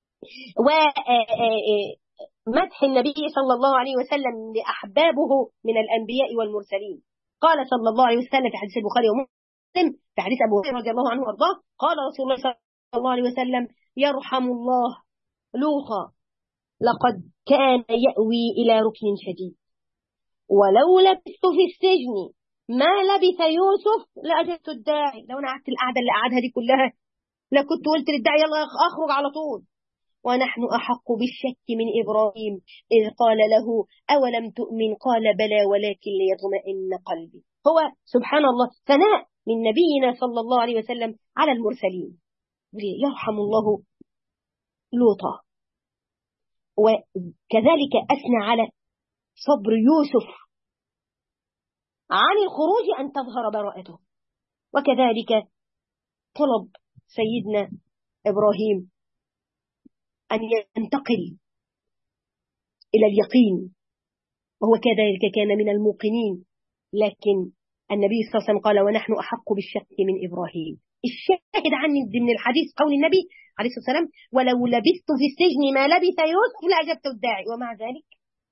Speaker 1: ومدح النبي صلى الله عليه وسلم لأحبابه من الأنبياء والمرسلين قال صلى الله عليه وسلم في حديث البخاري ومسلم في حديث أبو هريرة رضي الله عنه وأرضاه قال رسول الله صلى الله عليه وسلم يرحم الله لوطا لقد كان يأوي إلى ركن شديد ولو لبثت في السجن ما لبث يوسف لأجدت الداعي لو أنا قعدت القعدة اللي قعدها دي كلها لكنت قلت للداعي يلا أخرج على طول ونحن أحق بالشك من إبراهيم إذ قال له أولم تؤمن قال بلى ولكن ليطمئن قلبي هو سبحان الله ثناء من نبينا صلى الله عليه وسلم على المرسلين يرحم الله لوطا وكذلك أثنى على صبر يوسف عن الخروج أن تظهر براءته وكذلك طلب سيدنا إبراهيم أن ينتقل إلى اليقين وهو كذلك كان من الموقنين لكن النبي صلى الله عليه وسلم قال ونحن أحق بالشك من إبراهيم الشاهد عني من الحديث قول النبي عليه الصلاة والسلام ولو لبثت في السجن ما لبث يوسف لأجبت الداعي ومع ذلك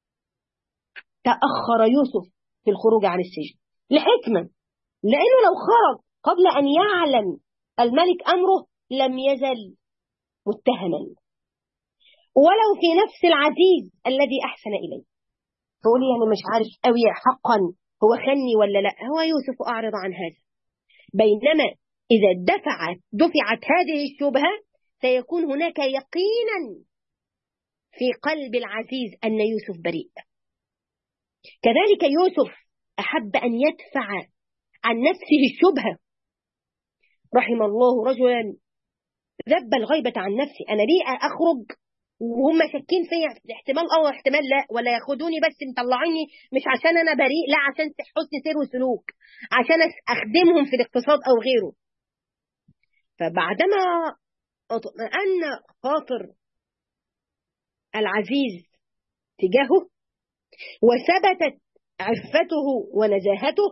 Speaker 1: تأخر يوسف في الخروج عن السجن لحكمة لأنه لو خرج قبل أن يعلم الملك أمره لم يزل متهما ولو في نفس العزيز الذي أحسن إليه تقولي يعني مش عارف قوي حقا هو خني ولا لا هو يوسف أعرض عن هذا بينما إذا دفعت دفعت هذه الشبهة سيكون هناك يقينا في قلب العزيز أن يوسف بريء كذلك يوسف أحب أن يدفع عن نفسه الشبهة رحم الله رجلا ذب الغيبة عن نفسي أنا ليه أخرج وهم شاكين فيا احتمال اه واحتمال لا ولا ياخدوني بس مطلعيني مش عشان انا بريء لا عشان حسن سير وسلوك عشان اخدمهم في الاقتصاد او غيره فبعدما اطمأن خاطر العزيز تجاهه وثبتت عفته ونزاهته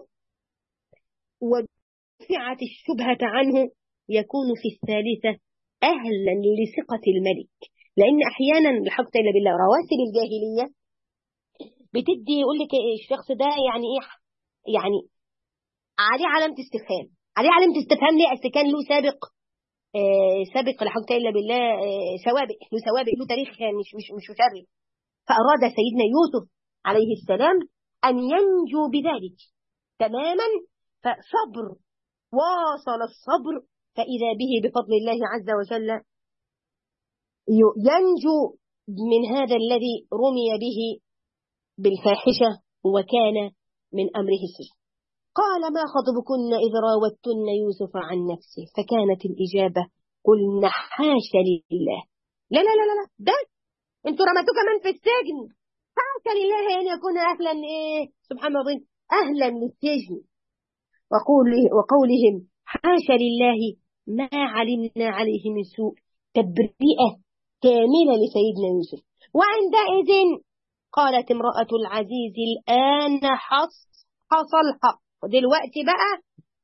Speaker 1: ودفعت الشبهة عنه يكون في الثالثة أهلا لثقة الملك لأن أحيانا الحق إلا بالله رواسب الجاهلية بتدي يقول لك الشخص ده يعني إيه يعني عليه علامة استفهام عليه علامة استفهام ليه أصل كان له سابق آه سابق لا حول إلا بالله آه سوابق له سوابق له تاريخ مش مش مش مشرف فأراد سيدنا يوسف عليه السلام أن ينجو بذلك تماما فصبر واصل الصبر فإذا به بفضل الله عز وجل ينجو من هذا الذي رمي به بالفاحشة وكان من أمره السجن قال ما خطبكن إذ راوتن يوسف عن نفسه فكانت الإجابة قلنا حاشا لله لا لا لا لا ده انتوا رمتوه كمان في السجن حاشا لله أن يكون أهلا إيه سبحان الله أهلا للسجن وقوله وقولهم حاشا لله ما علمنا عليه من سوء تبرئة كاملة لسيدنا يوسف وعندئذ قالت امرأة العزيز الآن حص حصل الحق دلوقتي بقى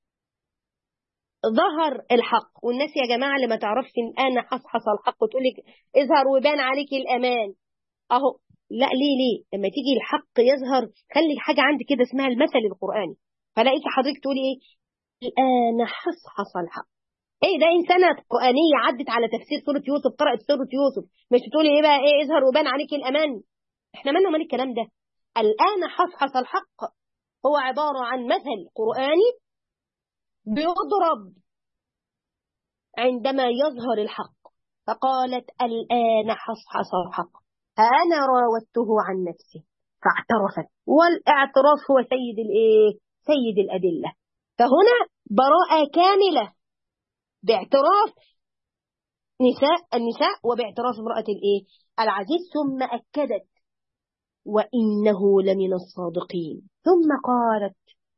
Speaker 1: ظهر الحق والناس يا جماعة اللي ما تعرفش الآن حص حصل الحق وتقول لك اظهر وبان عليك الأمان أهو لا ليه ليه لما تيجي الحق يظهر خلي حاجة عندك كده اسمها المثل القرآني فلاقيك حضرتك تقولي ايه الآن حص حصل الحق ايه ده انسانة قرآنية عدت على تفسير سورة يوسف قرأت سورة يوسف مش تقولي ايه بقى ايه اظهر وبان عليك الأمان احنا مالنا مال الكلام ده الآن حصحص الحق هو عبارة عن مثل قرآني بيضرب عندما يظهر الحق فقالت الآن حصحص الحق أنا راودته عن نفسه فاعترفت والاعتراف هو سيد الايه سيد الأدلة فهنا براءة كاملة باعتراف نساء النساء وباعتراف امرأة الايه العزيز ثم أكدت وإنه لمن الصادقين ثم قالت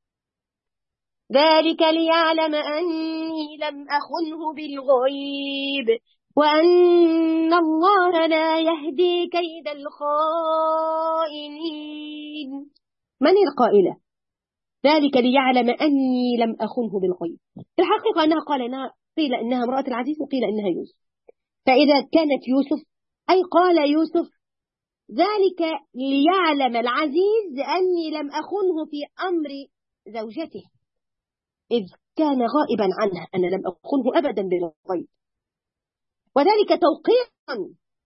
Speaker 1: ذلك ليعلم أني لم أخنه بالغيب وأن الله لا يهدي كيد الخائنين من القائلة ذلك ليعلم أني لم أخنه بالغيب الحقيقة أنها قال إنها قيل إنها امرأة العزيز وقيل إنها يوسف فإذا كانت يوسف أي قال يوسف ذلك ليعلم العزيز أني لم أخنه في أمر زوجته إذ كان غائبا عنها أنا لم أخنه أبدا بالغيب وذلك توقيعا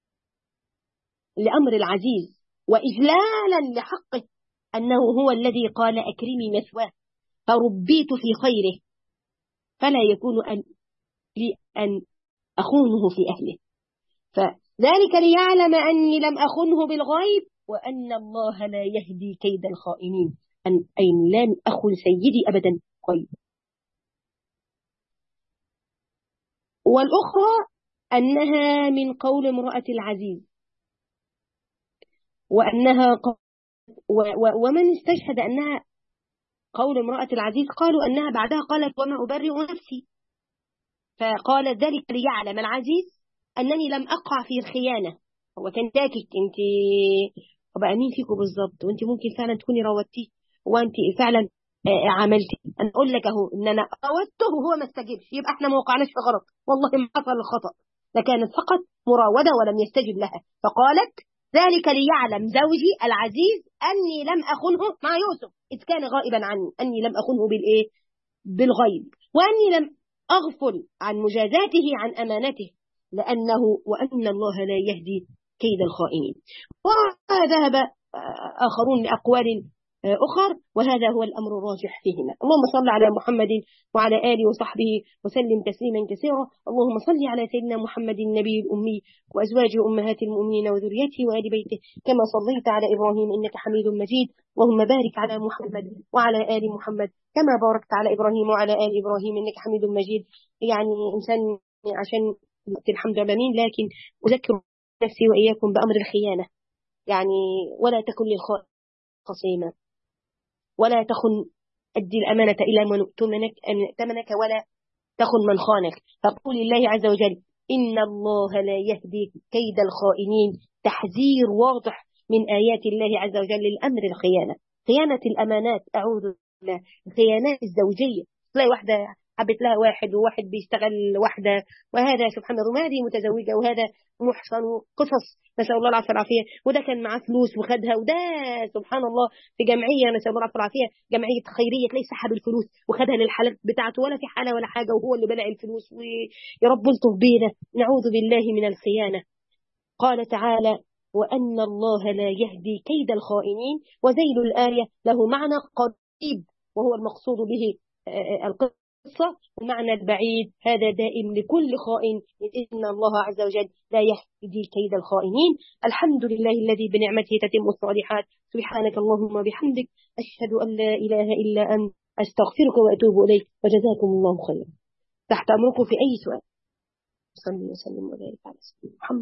Speaker 1: لأمر العزيز وإجلالا لحقه أنه هو الذي قال أكرمي مثواه فربيت في خيره فلا يكون أن لي أن أخونه في أهله فذلك ليعلم أني لم أخنه بالغيب وأن الله لا يهدي كيد الخائنين أن أي لم أخن سيدي أبدا غيب والأخرى أنها من قول امرأة العزيز وأنها ق... و... و... ومن استشهد أنها قول امرأة العزيز قالوا أنها بعدها قالت وما أبرئ نفسي فقالت ذلك ليعلم العزيز أنني لم أقع في الخيانة هو كان داكك أنت بقى مين فيكم بالظبط وأنت ممكن فعلا تكوني راودتيه وأنت فعلا عملتي أنا أقول لك أهو إن أنا راودته وهو ما استجبش يبقى إحنا ما وقعناش في غلط والله ما حصل الخطأ لكانت فقط مراودة ولم يستجب لها فقالت ذلك ليعلم زوجي العزيز أني لم أخنه مع يوسف إذ كان غائبا عني أني لم أخنه بالإيه بالغيب وأني لم أغفل عن مجازاته عن أمانته لأنه وأن الله لا يهدي كيد الخائنين وذهب آخرون لأقوال أخر وهذا هو الأمر الراجح فيهما اللهم صل على محمد وعلى آله وصحبه وسلم تسليما كثيرا اللهم صل على سيدنا محمد النبي الأمي وأزواجه أمهات المؤمنين وذريته وآل بيته كما صليت على إبراهيم إنك حميد مجيد اللهم بارك على محمد وعلى آل محمد كما باركت على إبراهيم وعلى آل إبراهيم إنك حميد مجيد يعني إنسان عشان الحمد لله مين لكن أذكر نفسي وإياكم بأمر الخيانة يعني ولا تكن للخائن خصيما ولا تخن أدي الأمانة إلى من ائتمنك ائتمنك ولا تخن من خانك فقول الله عز وجل إن الله لا يهدي كيد الخائنين تحذير واضح من آيات الله عز وجل للأمر الخيانة خيانة الأمانات أعوذ بالله الخيانات الزوجية تلاقي واحدة حبت لها واحد وواحد بيشتغل واحدة وهذا سبحان الله وهذه متزوجة وهذا محصن قصص نسأل الله العافية والعافية وده كان معاه فلوس وخدها وده سبحان الله في جمعية نسأل الله العافية والعافية جمعية خيرية تلاقي سحب الفلوس وخدها للحالات بتاعته ولا في حالة ولا حاجة وهو اللي بلع الفلوس ويا رب الطف بينا نعوذ بالله من الخيانة قال تعالى وأن الله لا يهدي كيد الخائنين وذيل الآية له معنى قريب وهو المقصود به القصة القصة المعنى البعيد هذا دائم لكل خائن إن الله عز وجل لا يهدي كيد الخائنين الحمد لله الذي بنعمته تتم الصالحات سبحانك اللهم وبحمدك أشهد أن لا إله إلا أنت أستغفرك وأتوب إليك وجزاكم الله خيرا تحت أمركم في أي سؤال صلي وسلم وبارك على سيدنا محمد